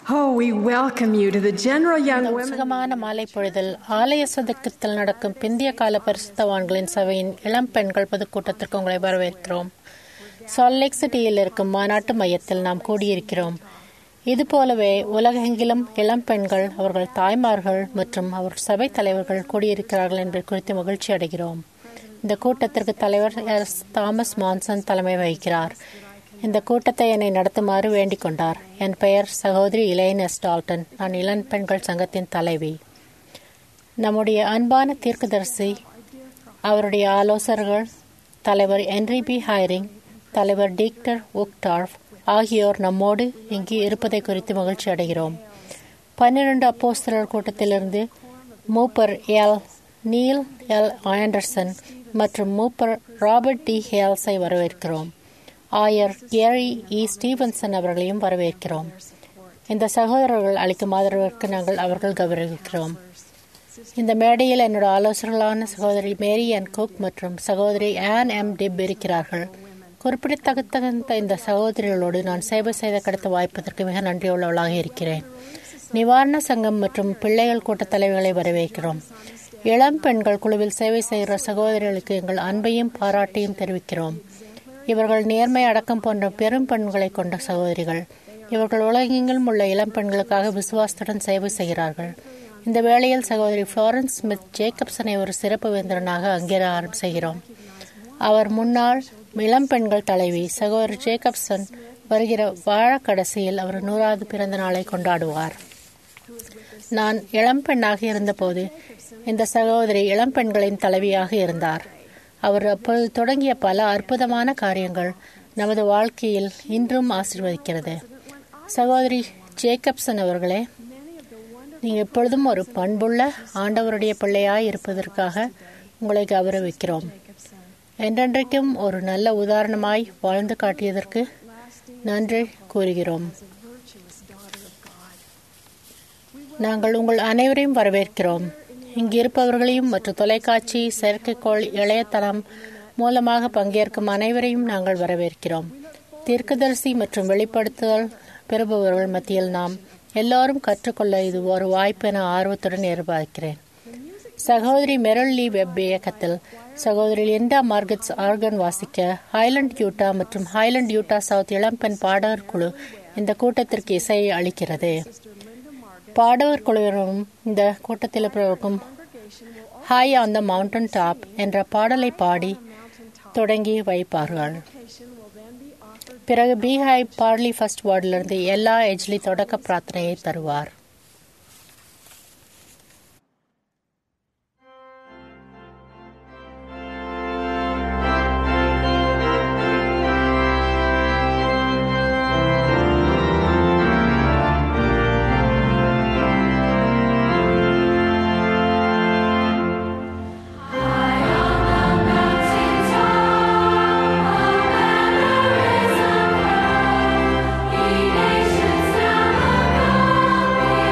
Oh, we welcome you to the General Young இந்த Women. உற்சாகமான மாலை பொழுதில் ஆலய சதுக்கத்தில் நடக்கும் பிந்திய கால பரிசுத்தவான்களின் சபையின் இளம் பெண்கள் பொதுக்கூட்டத்திற்கு உங்களை வரவேற்கிறோம் சால்லேக் சிட்டியில் இருக்கும் மாநாட்டு மையத்தில் நாம் கூடியிருக்கிறோம் இதுபோலவே உலகெங்கிலும் இளம் பெண்கள் அவர்கள் தாய்மார்கள் மற்றும் அவர் சபை தலைவர்கள் கூடியிருக்கிறார்கள் என்பது குறித்து மகிழ்ச்சி அடைகிறோம் இந்த கூட்டத்திற்கு தலைவர் எஸ் தாமஸ் மான்சன் தலைமை வகிக்கிறார் இந்த கூட்டத்தை என்னை நடத்துமாறு வேண்டிக் கொண்டார் என் பெயர் சகோதரி இலைன் எஸ் டால்டன் நான் இளம் பெண்கள் சங்கத்தின் தலைவி நம்முடைய அன்பான தீர்க்கதரிசி அவருடைய ஆலோசகர்கள் தலைவர் ஹென்ரி பி ஹைரிங் தலைவர் டீக்டர் உக்டார்ஃப் ஆகியோர் நம்மோடு இங்கு இருப்பதை குறித்து மகிழ்ச்சி அடைகிறோம் பன்னிரண்டு அப்போஸ்தலர் கூட்டத்திலிருந்து மூப்பர் எல் நீல் எல் ஆண்டர்சன் மற்றும் மூப்பர் ராபர்ட் டி ஹேல்ஸை வரவேற்கிறோம் ஆயர் கேரி இ ஸ்டீவன்சன் அவர்களையும் வரவேற்கிறோம் இந்த சகோதரர்கள் அளிக்கும் ஆதரவிற்கு நாங்கள் அவர்கள் கௌரவிக்கிறோம் இந்த மேடையில் என்னோட ஆலோசகர்களான சகோதரி மேரி என் குக் மற்றும் சகோதரி ஆன் எம் டிப் இருக்கிறார்கள் குறிப்பிடத்தகுந்த இந்த சகோதரிகளோடு நான் சேவை செய்த கிடைத்த வாய்ப்பதற்கு மிக நன்றியுள்ளவளாக இருக்கிறேன் நிவாரண சங்கம் மற்றும் பிள்ளைகள் கூட்ட தலைவர்களை வரவேற்கிறோம் இளம் பெண்கள் குழுவில் சேவை செய்கிற சகோதரிகளுக்கு எங்கள் அன்பையும் பாராட்டையும் தெரிவிக்கிறோம் இவர்கள் நேர்மை அடக்கம் போன்ற பெரும் பெண்களை கொண்ட சகோதரிகள் இவர்கள் உலகெங்கிலும் உள்ள இளம் பெண்களுக்காக விசுவாசத்துடன் சேவை செய்கிறார்கள் இந்த வேளையில் சகோதரி ஃப்ளாரன்ஸ் ஸ்மித் ஜேக்கப்சனை ஒரு சிறப்பு வேந்தரனாக அங்கீகாரம் செய்கிறோம் அவர் முன்னாள் இளம் பெண்கள் தலைவி சகோதரி ஜேக்கப்சன் வருகிற வாழ கடைசியில் அவர் நூறாவது பிறந்த நாளை கொண்டாடுவார் நான் இளம் பெண்ணாக இருந்தபோது இந்த சகோதரி இளம் பெண்களின் தலைவியாக இருந்தார் அவர் அப்பொழுது தொடங்கிய பல அற்புதமான காரியங்கள் நமது வாழ்க்கையில் இன்றும் ஆசீர்வதிக்கிறது சகோதரி ஜேக்கப்சன் அவர்களே நீங்கள் எப்பொழுதும் ஒரு பண்புள்ள ஆண்டவருடைய பிள்ளையாய் இருப்பதற்காக உங்களை கௌரவிக்கிறோம் என்றென்றைக்கும் ஒரு நல்ல உதாரணமாய் வாழ்ந்து காட்டியதற்கு நன்றி கூறுகிறோம் நாங்கள் உங்கள் அனைவரையும் வரவேற்கிறோம் இங்கு இருப்பவர்களையும் மற்றும் தொலைக்காட்சி செயற்கைக்கோள் இளையதளம் மூலமாக பங்கேற்கும் அனைவரையும் நாங்கள் வரவேற்கிறோம் தீர்க்கதரிசி மற்றும் வெளிப்படுத்துதல் பெறுபவர்கள் மத்தியில் நாம் எல்லாரும் கற்றுக்கொள்ள இது ஒரு வாய்ப்பு என ஆர்வத்துடன் எதிர்பார்க்கிறேன் சகோதரி மெரல் லீ வெப் இயக்கத்தில் சகோதரி லிண்டா மார்கட்ஸ் ஆர்கன் வாசிக்க ஹைலண்ட் யூட்டா மற்றும் ஹைலண்ட் யூட்டா சவுத் இளம்பெண் பாடகர் குழு இந்த கூட்டத்திற்கு இசையை அளிக்கிறது பாடவர் குழுவினரும் இந்த கூட்டத்தில் பிறக்கும் high on the mountain top என்ற பாடலை பாடி தொடங்கி வைப்பார்கள் பிறகு பீஹாய் பார்லி ஃபர்ஸ்ட் வார்டிலிருந்து எல்லா எஜ்லி தொடக்க பிரார்த்தனையை தருவார் Nations now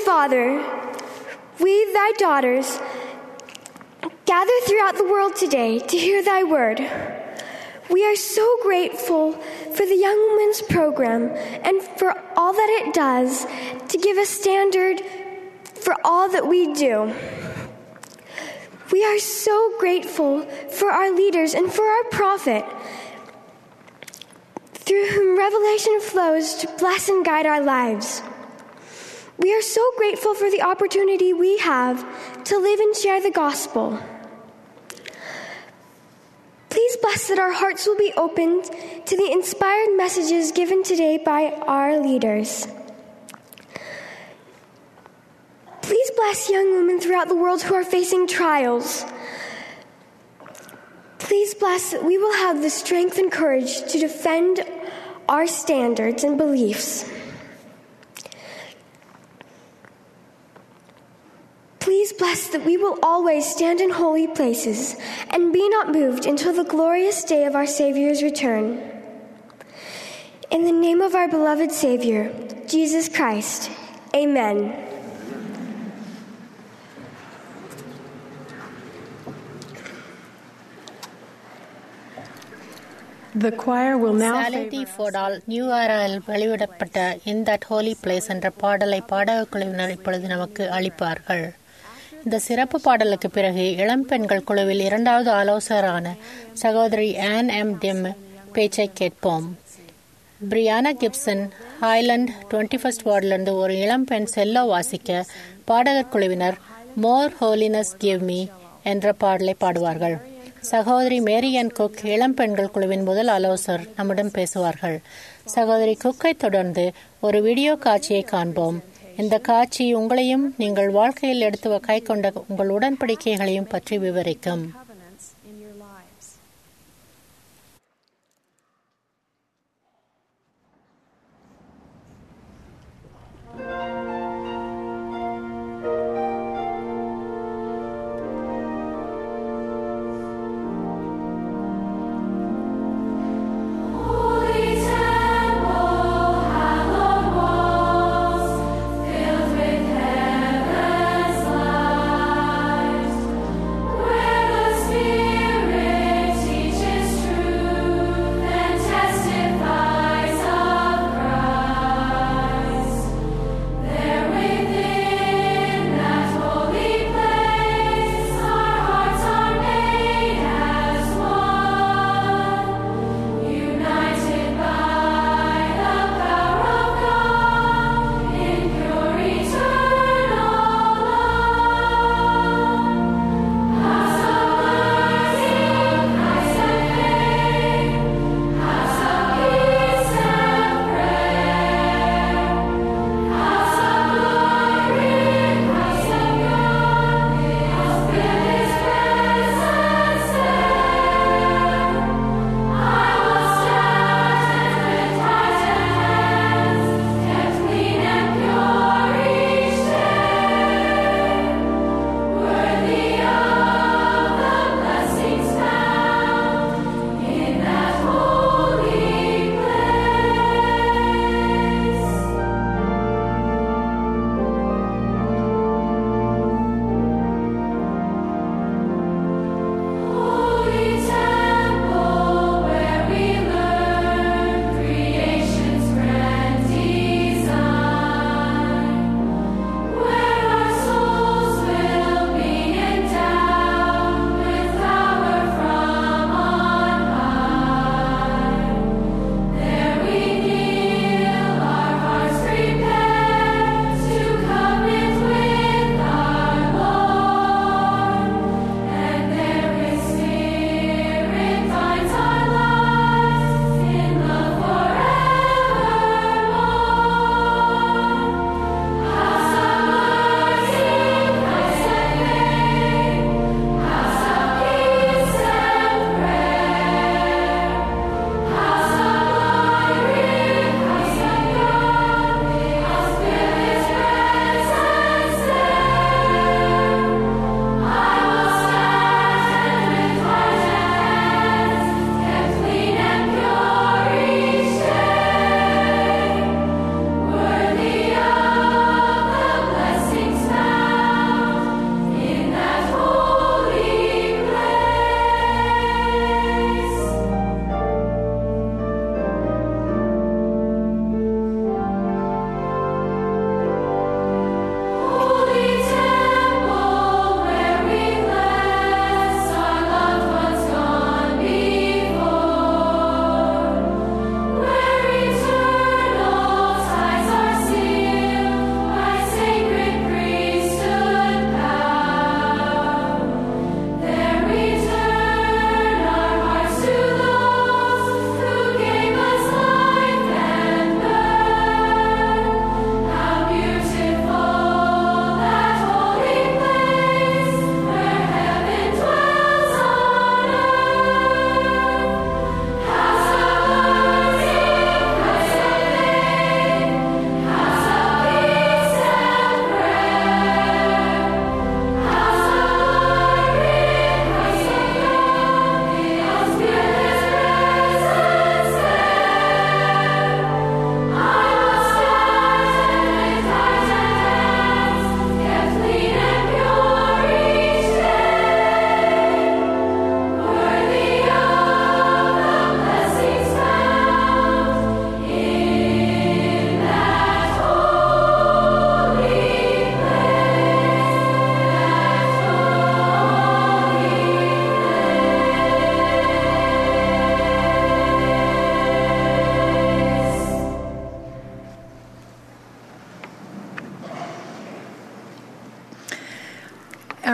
Father, we, thy daughters, gather throughout the world today to hear thy word. We are so grateful for the Young Women's Program and for all that it does to give a standard for all that we do. We are so grateful for our leaders and for our prophet, through whom revelation flows to bless and guide our lives. We are so grateful for the opportunity we have to live and share the gospel. Please bless that our hearts will be opened to the inspired messages given today by our leaders. Please bless young women throughout the world who are facing trials. Please bless that we will have the strength and courage to defend our standards and beliefs. Please bless that we will always stand in holy places and be not moved until the glorious day of our Savior's return. In the name of our beloved Savior, Jesus Christ, amen. The choir will now சாலிட்டி ஃபோர்டால் new ஆரால் வெளியிடப்பட்ட in that Holi place என்ற பாடலை பாடகக் குழுவினர் இப்பொழுது நமக்கு அளிப்பார்கள் இந்த சிறப்பு பாடலுக்கு பிறகு இளம் பெண்கள் குழுவில் இரண்டாவது ஆலோசகரான சகோதரி ஆன் எம் டிம் பேச்சை கேட்போம் Brianna Gibson Highland twenty first வார்டிலிருந்து ஒரு இளம் பெண் செல்லோ வாசிக்க பாடகர் குழுவினர் மோர் ஹோலினஸ் கிவ் மீ என்ற பாடலை பாடுவார்கள் சகோதரி மேரியன் குக் இளம் பெண்கள் குழுவின் முதல் ஆலோசகர் நம்மிடம் பேசுவார்கள் சகோதரி குக்கை தொடர்ந்து ஒரு வீடியோ காட்சியை காண்போம் இந்த காட்சி உங்களையும் நீங்கள் வாழ்க்கையில் எடுத்து கை கொண்ட உங்கள் உடன்படிக்கைகளையும் பற்றி விவரிக்கும் covenants in your lives. Holy temple, hallowed walls, filled with heaven's light, where the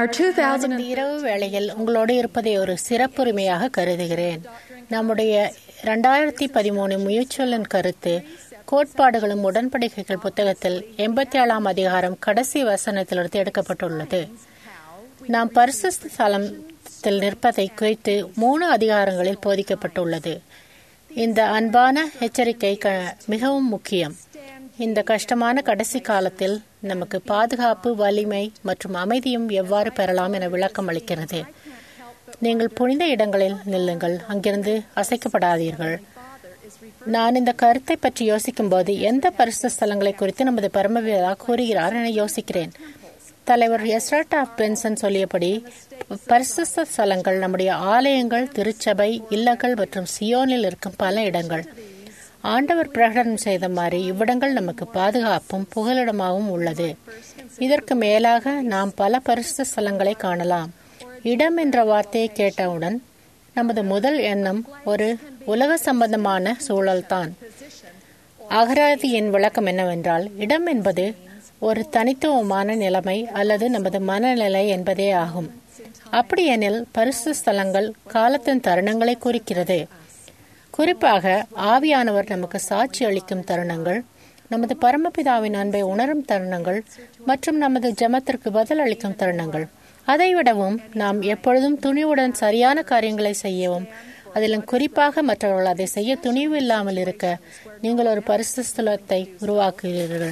Our 2000 இந்த இரவு வேளையில் உங்களோடு இருப்பதை ஒரு சிறப்புரிமையாக கருதுகிறேன் நம்முடைய இரண்டாயிரத்தி பதிமூணு முயற்சிகளின் கருத்து கோட்பாடுகளும் உடன்படிக்கைகள் புத்தகத்தில் எண்பத்தி ஏழாம் அதிகாரம் கடைசி வசனத்திலிருந்து எடுக்கப்பட்டுள்ளது நாம் பரிசுத்த ஸ்தலத்தில் நிற்பதை குறித்து மூணு அதிகாரங்களில் போதிக்கப்பட்டுள்ளது இந்த அன்பான எச்சரிக்கை க- மிகவும் முக்கியம் இந்த கஷ்டமான கடைசி காலத்தில் நமக்கு பாதுகாப்பு வலிமை மற்றும் அமைதியும் எவ்வாறு பெறலாம் என விளக்கம் அளிக்கிறது நீங்கள் புனித இடங்களில் நில்லுங்கள் அங்கிருந்து அசைக்கப்படாதீர்கள் நான் இந்த கருத்தை பற்றி யோசிக்கும் போது எந்த பரிசு ஸ்தலங்களை குறித்து நமது பரமபிதா கூறுகிறார் என யோசிக்கிறேன் தலைவர் எஸ்ராட் ஆஃப் பென்சன் சொல்லியபடி பரிசுத்த ஸ்தலங்கள் நம்முடைய ஆலயங்கள் திருச்சபை இல்லங்கள் மற்றும் சியோனில் இருக்கும் பல இடங்கள் ஆண்டவர் பிரகடனம் செய்த மாதிரி இவ்விடங்கள் நமக்கு பாதுகாப்பும் புகலிடமாகவும் உள்ளது இதற்கு மேலாக நாம் பல பரிசுத்த ஸ்தலங்களை காணலாம் இடம் என்ற வார்த்தையை கேட்டவுடன் நமது முதல் எண்ணம் ஒரு உலக சம்பந்தமான சூழல்தான் அகராதியின் விளக்கம் என்னவென்றால் இடம் என்பது ஒரு தனித்துவமான நிலைமை அல்லது நமது மனநிலை என்பதே ஆகும் அப்படியெனில் பரிசு ஸ்தலங்கள் காலத்தின் தருணங்களை குறிக்கிறது குறிப்பாக ஆவியானவர் நமக்கு சாட்சி அளிக்கும் தருணங்கள் நமது பரமபிதாவின் அன்பை உணரும் தருணங்கள் மற்றும் நமது ஜெபத்திற்கு பதில் அளிக்கும் தருணங்கள் அதைவிடவும் நாம் எப்பொழுதும் துணிவுடன் சரியான காரியங்களை செய்யவும் அதிலும் குறிப்பாக மற்றவர்கள் அதை செய்ய துணிவு இல்லாமல் இருக்க நீங்கள் ஒரு பரிசு ஸ்தலத்தை உருவாக்குகிறீர்கள்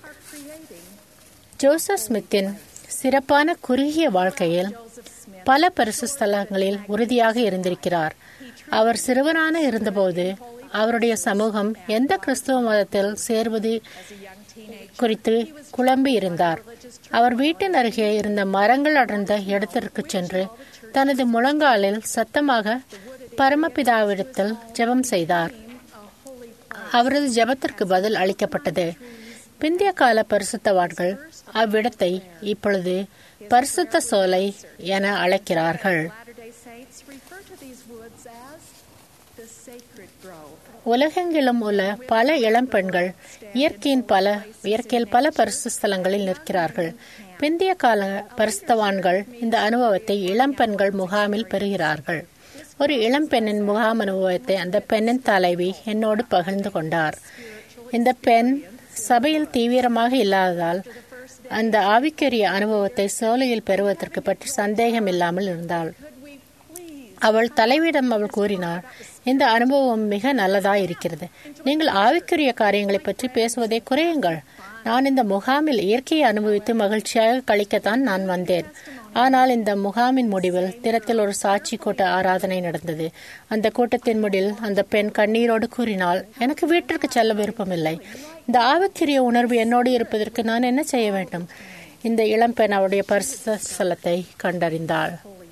ஜோசப் ஸ்மித்தின் சிறப்பான குறுகிய வாழ்க்கையில் பல பரிசு ஸ்தலங்களில் உறுதியாக இருந்திருக்கிறார் அவர் சிறுவனான இருந்தபோது அவருடைய சமூகம் எந்த கிறிஸ்துவ மதத்தில் சேர்வது குறித்து குழம்பி இருந்தார் அவர் வீட்டின் அருகே இருந்த மரங்கள் அடர்ந்த இடத்திற்கு சென்று தனது முழங்காலில் சத்தமாக பரமபிதாவிடத்தில் ஜெபம் செய்தார் அவரது ஜெபத்திற்கு பதில் அளிக்கப்பட்டது பிந்திய கால பரிசுத்தவான்கள் அவ்விடத்தை இப்பொழுது பரிசுத்த சோலை என அழைக்கிறார்கள் Latter-day Saints refer to these woods as the sacred grove. உலகெங்கிலும் உள்ள பல இளம் பெண்கள் இயற்கையின் பல இயற்கையில் பல பரிசு ஸ்தலங்களில் நிற்கிறார்கள் பிந்திய கால பரிசுத்தவான்கள் இந்த அனுபவத்தை இளம் பெண்கள் முகாமில் பெறுகிறார்கள் ஒரு இளம் பெண்ணின் முகாம் அனுபவத்தை அந்த பெண்ணின் தலைவி என்னோடு பகிர்ந்து கொண்டார் இந்த பெண் சபையில் தீவிரமாக இல்லாததால் அந்த ஆவிக்குரிய அனுபவத்தை சோலையில் பெறுவதற்கு பற்றி சந்தேகம் இல்லாமல் இருந்தாள் அவள் தலைவியிடம் அவள் கூறினார் இந்த அனுபவம் மிக நல்லதாய் இருக்கிறது நீங்கள் ஆவிக்குரிய காரியங்களை பற்றி பேசுவதை குறையுங்கள் நான் இந்த முகாமில் இயற்கையை அனுபவித்து மகிழ்ச்சியாக கழிக்கத்தான் நான் வந்தேன் ஆனால் இந்த முகாமின் முடிவில் திறத்தில் ஒரு சாட்சி கூட்ட ஆராதனை நடந்தது அந்த கூட்டத்தின் முடிவில் அந்த பெண் கண்ணீரோடு கூறினாள் எனக்கு வீட்டிற்கு செல்ல விருப்பமில்லை இந்த ஆவிக்குரிய உணர்வு என்னோடு இருப்பதற்கு நான் என்ன செய்ய வேண்டும் இந்த இளம்பெண் அவருடைய பரிசு ஸ்தலத்தை கண்டறிந்தாள்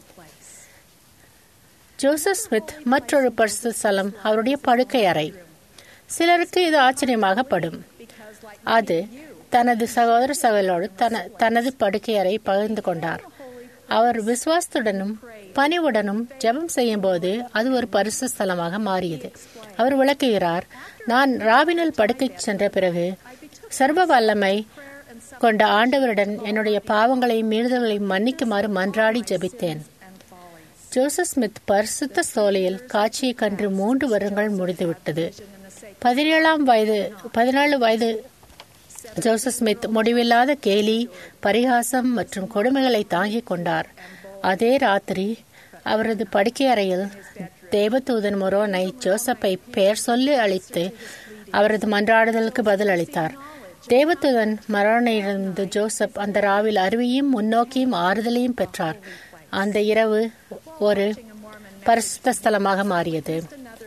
ஜோசப் ஸ்மித் மற்றொரு பரிசு ஸ்தலம் அவருடைய படுக்கை அறை சிலருக்கு இது ஆச்சரியமாக படும் அது தனது சகோதர சகோதரோடு தன தனது படுக்கை அறை பகிர்ந்து கொண்டார் அவர் விசுவாசத்துடனும் பணிவுடனும் ஜெபம் செய்யும் போது அது ஒரு பரிசு ஸ்தலமாக மாறியது அவர் விளக்குகிறார் நான் ராவினில் படுக்கை சென்ற பிறகு சர்வ வல்லமை கொண்ட ஆண்டவருடன் என்னுடைய பாவங்களை மீறுதல்களை மன்னிக்குமாறு மன்றாடி ஜெபித்தேன் ஜோசப் ஸ்மித் பரிசுத்த சோலையில் காட்சியை கன்று மூன்று வருடங்கள் முடிந்துவிட்டது பதினேழாம் வயது பதினேழு வயது ஜோசப் ஸ்மித் முடிவில்லாத கேலி பரிகாசம் மற்றும் கொடுமைகளை தாங்கிக் கொண்டார் அதே ராத்திரி அவரது படுக்கை அறையில் தேவதூதன் மொரோனை ஜோசப்பை பெயர் சொல்லி அழைத்து அவரது மன்றாடுதலுக்கு பதில் அளித்தார் தேவதூதன் மரோனையிலிருந்து ஜோசப் அந்த ராவில் அருவியும் முன்னோக்கியும் ஆறுதலையும் பெற்றார் அந்த இரவு ஒரு பரிசுத்த ஸ்தலமாக மாறியது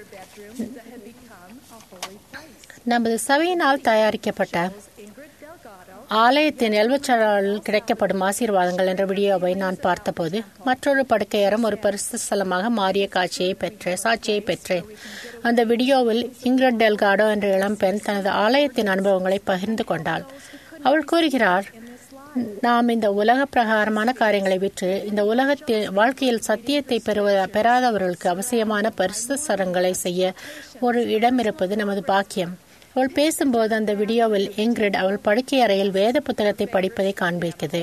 நமது சபையினால் தயாரிக்கப்பட்ட ஆலயத்தின் எல்வச்சாளரில் கிடைக்கப்படும் ஆசீர்வாதங்கள் என்ற வீடியோவை நான் பார்த்தபோது மற்றொரு படுக்கையறம் ஒரு பரிசு ஸ்தலமாக மாறிய காட்சியை பெற்ற சாட்சியை பெற்றேன் அந்த வீடியோவில் இங்கிரட் டெல்காடோ என்ற இளம்பெண் தனது ஆலயத்தின் அனுபவங்களை பகிர்ந்து கொண்டாள் அவள் கூறுகிறார் நாம் இந்த உலக பிரகாரமான காரியங்களை விற்று இந்த உலகத்தில் வாழ்க்கையில் சத்தியத்தை பெறுவத பெறாதவர்களுக்கு அவசியமான பரிசு சரங்களை செய்ய ஒரு இடம் இருப்பது நமது பாக்கியம் அவள் பேசும்போது அந்த வீடியோவில் இங்கிரிட் அவள் படுக்கை அறையில் வேத புத்தகத்தை படிப்பதை காண்பிக்கிறது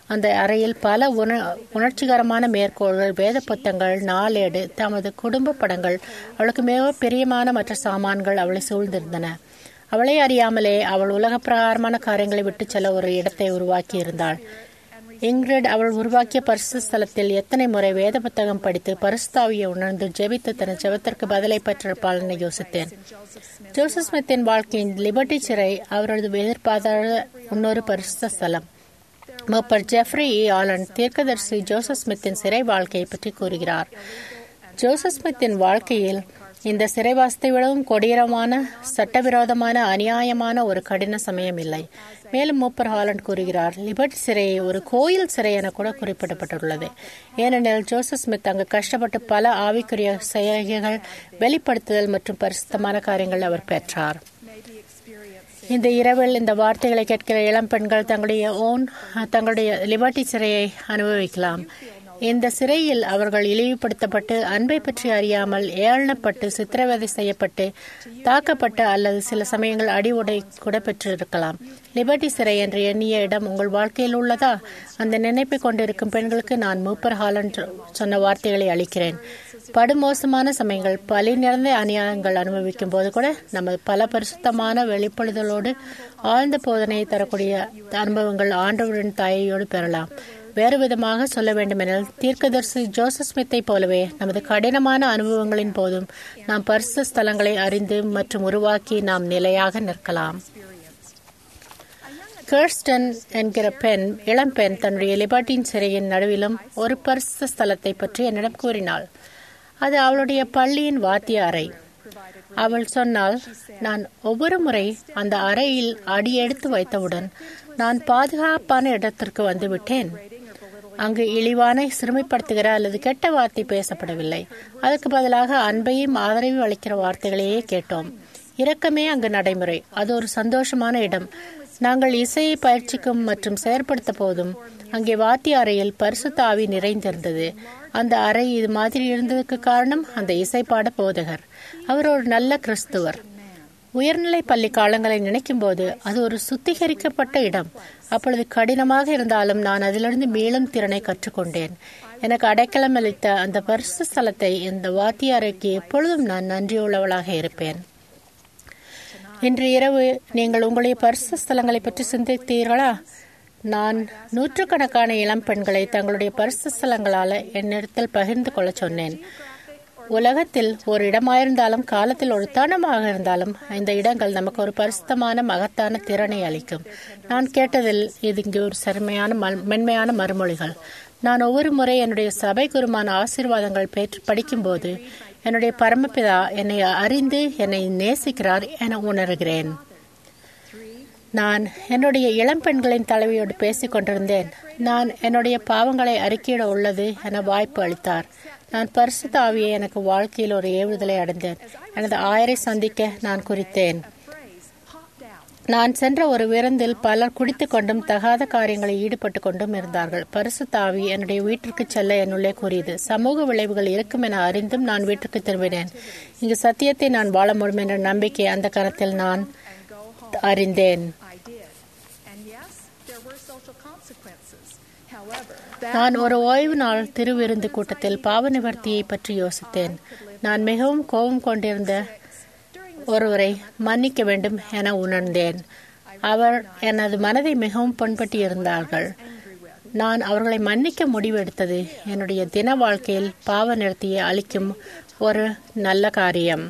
அந்த அறையில் பல உண உணர்ச்சிகரமான மேற்கோள்கள் வேத புத்தகங்கள் நாளேடு தமது குடும்ப படங்கள் அவளுக்கு மிக பிரியமான மற்ற சாமான்கள் அவளை சூழ்ந்திருந்தன அவளை அறியாமலே அவள் உலக பிரகாரமான காரியங்களை விட்டு செல்ல ஒரு இடத்தை உருவாக்கி இருந்தாள் இங்கிரிட் அவள் உருவாக்கிய பரிசு ஸ்தலத்தில் எத்தனை முறை வேத புத்தகம் படித்து பரிசுத்தாவியை உணர்ந்து ஜெபித்து தன் ஜெபத்திற்கு பதிலை பெற்றிருப்பாள் என யோசித்தேன் ஜோசப் ஸ்மித்தின் வாழ்க்கையின் லிபர்டி சிறை அவரது எதிர்பார்த்தாத இன்னொரு பரிசுத்த ஸ்தலம் மூப்பர் ஜெஃப்ரி இ ஆலன் தீர்க்கதரிசி ஜோசப் ஸ்மித்தின் சிறை வாழ்க்கையை பற்றி கூறுகிறார் ஜோசப் ஸ்மித்தின் வாழ்க்கையில் இந்த சிறைவாசத்தை விடவும் கொடீரமான சட்டவிரோதமான அநியாயமான ஒரு கடின சமயம் இல்லை மேலும் மூப்பர் ஹாலண்ட் கூறுகிறார் லிபர்டி சிறையை ஒரு கோயில் சிறை என கூட குறிப்பிடப்பட்டுள்ளது ஏனெனில் ஜோசப் ஸ்மித் அங்கு கஷ்டப்பட்டு பல ஆவிக்குரிய செய்கைகள் வெளிப்படுத்துதல் மற்றும் பரிசுத்தமான காரியங்கள் அவர் பெற்றார் இந்த இரவில் இந்த வார்த்தைகளை கேட்கிற இளம் பெண்கள் தங்களுடைய ஓன் தங்களுடைய லிபர்டி சிறையை அனுபவிக்கலாம் இந்த சிறையில் அவர்கள் இழிவுபடுத்தப்பட்டு அன்பை பற்றி அறியாமல் ஏளனப்பட்டு சித்திரவதை செய்யப்பட்டு தாக்கப்பட்டு அல்லது சில சமயங்கள் அடி உடை கூட பெற்றிருக்கலாம் லிபர்டி சிறை என்று எண்ணிய இடம் உங்கள் வாழ்க்கையில் உள்ளதா அந்த நினைப்பை கொண்டிருக்கும் பெண்களுக்கு நான் மூப்பர் ஹாலண்ட் சொன்ன வார்த்தைகளை அளிக்கிறேன் படுமோசமான சமயங்கள் பலி நிறைந்த அநியாயங்கள் அனுபவிக்கும் போது கூட நமது பல பரிசுத்தமான வெளிப்படுதலோடு ஆழ்ந்த போதனையை தரக்கூடிய அனுபவங்கள் ஆண்டவரின் தாயோடு பெறலாம் வேறு விதமாக சொல்ல வேண்டுமெனில் தீர்க்கதரிசி ஜோசப் ஸ்மித்தை போலவே நமது கடினமான அனுபவங்களின் போதும் நாம் பரிசு ஸ்தலங்களை அறிந்து மற்றும் உருவாக்கி நாம் நிலையாக நிற்கலாம் கர்ஸ்டன் என்கிற பெண் இளம்பெண் தன்னுடைய லிபர்டின் சிறையின் நடுவிலும் ஒரு பரிசு ஸ்தலத்தை பற்றி என்னிடம் கூறினாள் அது அவளுடைய பள்ளியின் வாத்திய அறை அவள் சொன்னால் நான் ஒவ்வொரு முறை அந்த அறையில் அடியெடுத்து வைத்தவுடன் நான் பாதுகாப்பான இடத்திற்கு வந்துவிட்டேன் அங்கு இழிவான சிறுமைப்படுத்துகிற அல்லது கெட்ட வார்த்தை பேசப்படவில்லை அதுக்கு பதிலாக அன்பையும் ஆதரவையும் அளிக்கிற வார்த்தைகளையே கேட்டோம் இரக்கமே அங்கு நடைமுறை அது ஒரு சந்தோஷமான இடம் நாங்கள் இசையை பயிற்சிக்கும் மற்றும் செயற்படுத்த போதும் அங்கே வாத்திய அறையில் பரிசுத்த ஆவி நிறைந்திருந்தது அந்த அறை இது மாதிரி இருந்ததுக்கு காரணம் அந்த இசைப்பாட போதகர் அவர் ஒரு நல்ல கிறிஸ்துவர் உயர்நிலை பள்ளி காலங்களை நினைக்கும் போது அது ஒரு சுத்திகரிக்கப்பட்ட இடம் அப்பொழுது கடினமாக இருந்தாலும் நான் அதிலிருந்து மேலும் திறனை கற்றுக்கொண்டேன் எனக்கு அடைக்கலம் அளித்த அந்த பரிசு ஸ்தலத்தை இந்த வாத்திய அறைக்கு எப்பொழுதும் நான் நன்றியுள்ளவளாக இருப்பேன் இன்று இரவு நீங்கள் உங்களுடைய பரிசு ஸ்தலங்களை பற்றி சிந்தித்தீர்களா நான் நூற்றுக்கணக்கான இளம் பெண்களை தங்களுடைய பரிசு ஸ்தலங்களால் என்னிடத்தில் பகிர்ந்து கொள்ள சொன்னேன் உலகத்தில் ஒரு இடமாயிருந்தாலும் காலத்தில் ஒரு தனமாக இருந்தாலும் இந்த இடங்கள் நமக்கு ஒரு பரிசுத்தமான மகத்தான திறனை அளிக்கும் நான் கேட்டதில் இது இங்கு ஒரு செருமையான மென்மையான மறுமொழிகள் நான் ஒவ்வொரு முறை என்னுடைய சபை குருமான ஆசீர்வாதங்கள் பெற்று படிக்கும்போது என்னுடைய பரமபிதா என்னை அறிந்து என்னை நேசிக்கிறார் என உணர்கிறேன் நான் என்னுடைய இளம் பெண்களின் தலைவியோடு பேசிக் கொண்டிருந்தேன் நான் என்னுடைய பாவங்களை அறிக்கையிட உள்ளது என வாய்ப்பு அளித்தார் நான் பரிசுத்த ஆவியை எனக்கு வாழ்க்கையில் ஒரு ஏவுதலை அடைந்தேன் எனது ஆயரை சந்திக்க நான் குறித்தேன் நான் சென்ற ஒரு விருந்தில் பலர் குடித்து கொண்டும் தகாத காரியங்களில் ஈடுபட்டு கொண்டும் இருந்தார்கள் பரிசு தாவி என்னுடைய வீட்டிற்கு செல்ல என்னுள்ளே கூறியது சமூக விளைவுகள் இருக்கும் என அறிந்தும் நான் வீட்டிற்கு திரும்பினேன் இங்கு சத்தியத்தை நான் வாழ முடியும் என்ற நம்பிக்கை அந்த கணத்தில் நான் அறிந்தேன் நான் ஒரு ஓய்வு நாள் திருவிருந்து கூட்டத்தில் பாவ நிவர்த்தியை பற்றி யோசித்தேன் நான் மிகவும் கோபம் கொண்டிருந்த ஒருவரை மன்னிக்க வேண்டும் என உணர்ந்தேன் அவர் எனது மனதை மிகவும் புண்பட்டு இருந்தார்கள் நான் அவர்களை மன்னிக்க முடிவெடுத்தது என்னுடைய தின வாழ்க்கையில் பாவ நிறுத்தியை அளிக்கும் ஒரு நல்ல காரியம்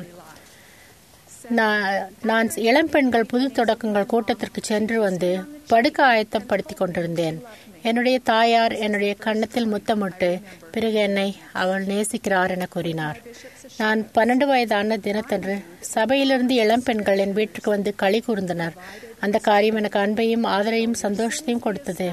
நான் இளம்பெண்கள் புது தொடக்கங்கள் கூட்டத்திற்கு சென்று வந்து படுக்க ஆயத்தம் படுத்தி கொண்டிருந்தேன் என்னுடைய தாயார் என்னுடைய கன்னத்தில் முத்தமிட்டு பிறகு என்னை அவள் நேசிக்கிறார் என கூறினார் நான் பன்னெண்டு வயதான தினத்தன்று சபையிலிருந்து இளம்பெண்கள் என் வீட்டுக்கு வந்து களி கூர்ந்தனர் அந்த காரியம் எனக்கு அன்பையும் ஆதரையும் சந்தோஷத்தையும் கொடுத்தது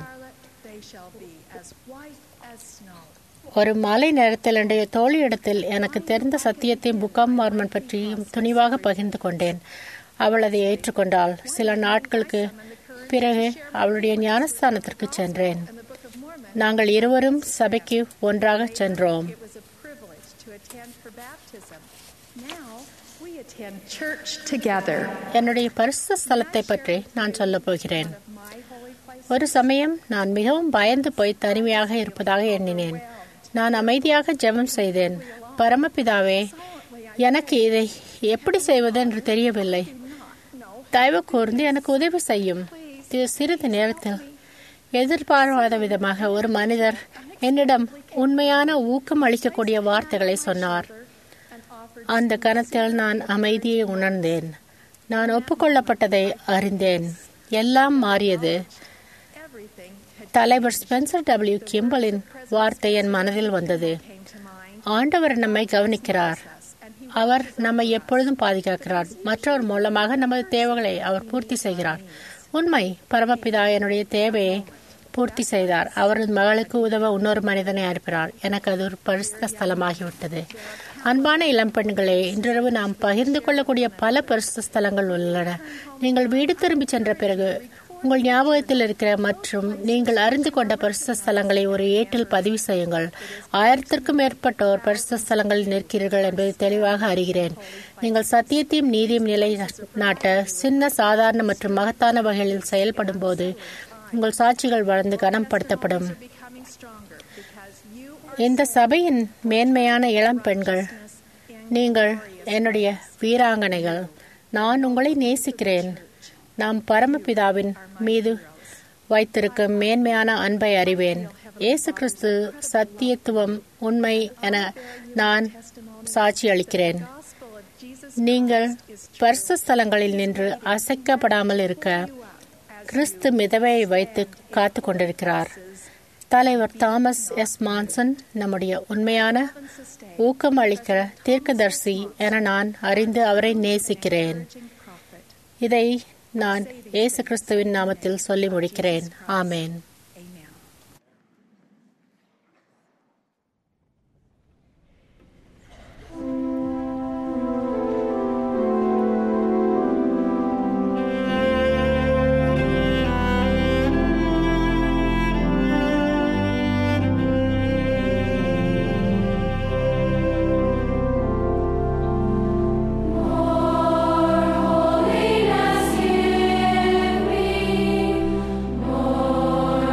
ஒரு மாலை நேரத்தில் என்னுடைய தோழியிடத்தில் எனக்கு தெரிந்த சத்தியத்தையும் புக்கம் மார்மன் பற்றியும் துணிவாக பகிர்ந்து கொண்டேன் அவள் அதை ஏற்றுக்கொண்டாள் சில நாட்களுக்கு பிறகு அவளுடைய ஞானஸ்தானத்திற்கு சென்றேன் நாங்கள் இருவரும் சபைக்கு ஒன்றாக சென்றோம் Now we attend church together. என்னுடைய பரிசு ஸ்தலத்தை பற்றி நான் சொல்லப் போகிறேன் My holy place ஒரு சமயம் நான் மிகவும் பயந்து போய் தனிமையாக இருப்பதாக எண்ணினேன் நான் அமைதியாக ஜெபம் செய்தேன் பரமபிதாவே எனக்கு இதை எப்படி செய்வது என்று தெரியவில்லை தயவு கூர்ந்து எனக்கு உதவி செய்யும் தி- சிறிது நேரத்தில் எதிர்பாராத விதமாக ஒரு மனிதர் என்னிடம் உண்மையான ஊக்கம் அளிக்கக்கூடிய வார்த்தைகளை சொன்னார் அந்த கணத்தில் நான் அமைதியை உணர்ந்தேன் நான் ஒப்புக்கொள்ளப்பட்டதை அறிந்தேன் எல்லாம் மாறியது everything had தலைவர் ஸ்பென்சர் டபிள்யூ கிம்பலின் வார்த்தை என் மனதில் வந்தது came to mind ஆண்டவர் நம்மை கவனிக்கிறார் and he அவர் நம்மை எப்பொழுதும் பாதுகாக்கிறார் மற்றவர் மூலமாக நமது தேவைகளை அவர் பூர்த்தி செய்கிறார் உண்மை பரமபிதா என்னுடைய தேவையை பூர்த்தி செய்தார் அவரது மகளுக்கு உதவ இன்னொரு மனிதனை அனுப்பினார் எனக்கு அது ஒரு பரிசுத்த ஸ்தலமாகிவிட்டது அன்பான இளம்பெண்களே இன்றிரவு நாம் பகிர்ந்து கொள்ளக்கூடிய பல பரிசுத்த ஸ்தலங்கள் உள்ளன நீங்கள் வீடு திரும்பி சென்ற பிறகு உங்கள் ஞாபகத்தில் இருக்கிற மற்றும் நீங்கள் அறிந்து கொண்ட பரிசுத்த ஸ்தலங்களை ஒரு ஏட்டில் பதிவு செய்யுங்கள் ஆயிரத்திற்கும் மேற்பட்டோர் பரிசுத்த ஸ்தலங்களில் நிற்கிறீர்கள் என்பதை தெளிவாக அறிகிறேன் நீங்கள் சத்தியத்தையும் நீதியும் நிலை நாட்ட சின்ன சாதாரண மற்றும் மகத்தான வகைகளில் செயல்படும் போது உங்கள் சாட்சிகள் வளர்ந்து கனப்படுத்தப்படும் becoming stronger because you இந்த சபையின் மேன்மையான இளம் பெண்கள் நீங்கள் என்னுடைய வீராங்கனைகள் நான் உங்களை நேசிக்கிறேன் நாம் பரமபிதாவின் மீது வைத்திருக்கும் மேன்மையான அன்பை அறிவேன் இயேசு கிறிஸ்து சத்தியத்துவம் உண்மை என நான் சாட்சி அளிக்கிறேன் gospel of Jesus நீங்கள் பரிசு ஸ்தலங்களில் நின்று அசைக்கப்படாமல் இருக்க கிறிஸ்து மிதவையை வைத்து காத்து கொண்டிருக்கிறார் தலைவர் தாமஸ் எஸ் மான்சன் நம்முடைய உண்மையான ஊக்கம் அளிக்கிற தீர்க்கதர்சி என நான் அறிந்து அவரை நேசிக்கிறேன் இதை நான் இயேசு கிறிஸ்துவின் நாமத்தில் சொல்லி முடிக்கிறேன் ஆமேன் amen Holiness give me more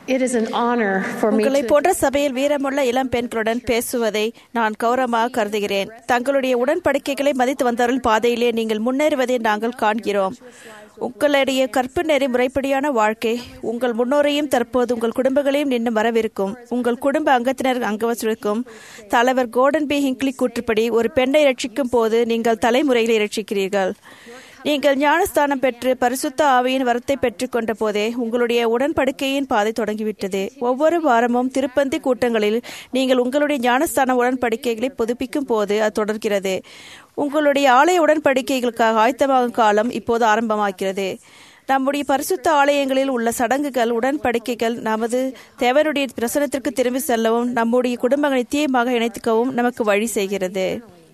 It is an honor for me உங்களை to போன்ற சபையில் வீரமுள்ள இளம் பெண்களுடன் பேசுவதை நான் கௌரவமாக கருதுகிறேன் தங்களுடைய உடன்படிக்கைகளை மதித்து வந்தவர்கள் பாதையிலே நீங்கள் முன்னேறுவதை நாங்கள் காண்கிறோம் உங்களுடைய கற்பு நெறி முறைப்படியான வாழ்க்கை உங்கள் முன்னோரையும் தற்போது உங்கள் குடும்பங்களையும் நின்று வரவிருக்கும் உங்கள் குடும்ப அங்கத்தினர் அங்கவற்றிருக்கும் தலைவர் கோர்டன் பி ஹிங்க்லி கூற்றுப்படி ஒரு பெண்ணை ரட்சிக்கும் போது நீங்கள் தலைமுறைகளை ரட்சிக்கிறீர்கள் நீங்கள் ஞானஸ்தானம் பெற்று பரிசுத்த ஆவியின் வரத்தை பெற்றுக்கொண்ட போதே உங்களுடைய உடன்படிக்கையின் பாதை தொடங்கிவிட்டது ஒவ்வொரு வாரமும் திருப்பந்தி கூட்டங்களில் நீங்கள் உங்களுடைய ஞானஸ்தான உடன்படிக்கைகளை புதுப்பிக்கும் போது அது தொடர்கிறது உங்களுடைய ஆலய உடன்படிக்கைகளுக்காக ஆயத்தமாகும் காலம் இப்போது ஆரம்பமாகிறது நம்முடைய பரிசுத்த ஆலயங்களில் உள்ள சடங்குகள் உடன்படிக்கைகள் நமது தேவனுடைய பிரசனத்திற்கு திரும்பி செல்லவும் நம்முடைய குடும்பங்களை நித்தியமாக இணைத்துக்கவும் நமக்கு வழி செய்கிறது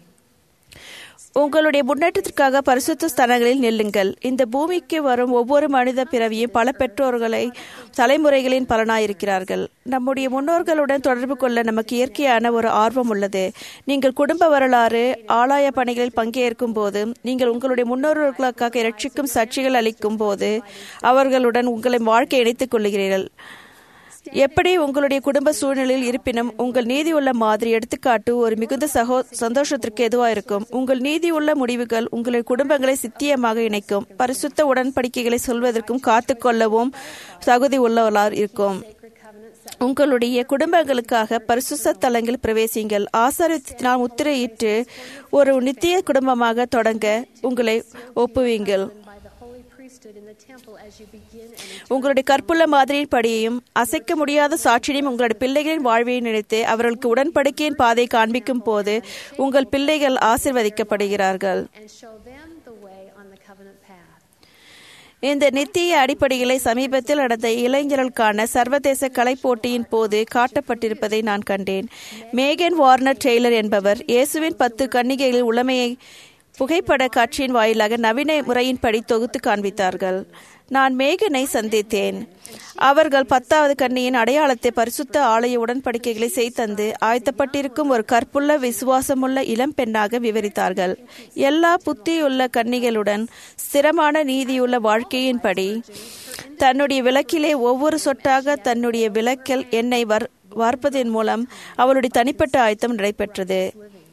உங்களுடைய முன்னேற்றத்திற்காக பரிசுத்த ஸ்தலங்களில் நில்லுங்கள் இந்த பூமிக்கு வரும் ஒவ்வொரு மனித பிறவியும் பல பெற்றோர்களை தலைமுறைகளின் பலனாயிருக்கிறார்கள் நம்முடைய முன்னோர்களுடன் தொடர்பு கொள்ள நமக்கு இயற்கையான ஒரு ஆர்வம் உள்ளது நீங்கள் குடும்ப வரலாறு ஆலய பணிகளில் பங்கேற்கும் போது நீங்கள் உங்களுடைய முன்னோர்களுக்காக இரட்சிக்கும் சாட்சிகள் அளிக்கும் போது அவர்களுடன் உங்களை வாழ்க்கை இணைத்துக் கொள்கிறீர்கள் எப்படி உங்களுடைய குடும்ப சூழ்நிலையில் இருப்பினும் உங்கள் நீதி உள்ள மாதிரி எடுத்துக்காட்டு ஒரு மிகுந்த சகோ சந்தோஷத்திற்கு எதுவாக இருக்கும் உங்கள் நீதி உள்ள முடிவுகள் உங்களுடைய குடும்பங்களை சித்தியமாக இணைக்கும் பரிசுத்த உடன்படிக்கைகளை சொல்வதற்கும் காத்துக்கொள்ளவும் தகுதி உள்ளவர்களாக இருக்கும் உங்களுடைய குடும்பங்களுக்காக பரிசுத்த தலங்கள் பிரவேசிங்கள் ஆசாரியத்தினால் முத்திரையிட்டு ஒரு நித்திய குடும்பமாக தொடங்க உங்களை ஒப்புவீங்கள் by the holy priesthood in the temple as you begin an உங்களுடைய கற்புள்ள மாதிரியின் படியையும் அசைக்க முடியாத சாட்சியையும் உங்களுடைய பிள்ளைகளின் வாழ்வையும் நினைத்து அவர்களுக்கு உடன்படிக்கையின் பாதை காண்பிக்கும் போது உங்கள் பிள்ளைகள் ஆசிர்வதிக்கப்படுகிறார்கள் and show them the way on the covenant path. இந்த நித்திய அடிப்படைகளை சமீபத்தில் நடந்த இளைஞர்களுக்கான சர்வதேச கலை போட்டியின் போது காட்டப்பட்டிருப்பதை நான் கண்டேன் மேகன் வார்னர் டெய்லர் என்பவர் இயேசுவின் பத்து கன்னிகைகளில் உளமையை புகைப்பட காட்சியின் வாயிலாக நவீன முறையின்படி தொகுத்து காண்பித்தார்கள் நான் மேகனை சந்தித்தேன் அவர்கள் பத்தாவது கன்னியின் அடையாளத்தை பரிசுத்த ஆலய உடன்படிக்கைகளை செய்தந்து ஆயத்தப்பட்டிருக்கும் ஒரு கற்புள்ள விசுவாசமுள்ள இளம் பெண்ணாக விவரித்தார்கள் எல்லா புத்தியுள்ள கன்னிகளுடன் ஸ்திரமான நீதியுள்ள வாழ்க்கையின்படி தன்னுடைய விளக்கிலே ஒவ்வொரு சொட்டாக தன்னுடைய விளக்கில் எண்ணெய் வர் வார்ப்பதன் மூலம் அவளுடைய தனிப்பட்ட ஆயத்தம் நடைபெற்றது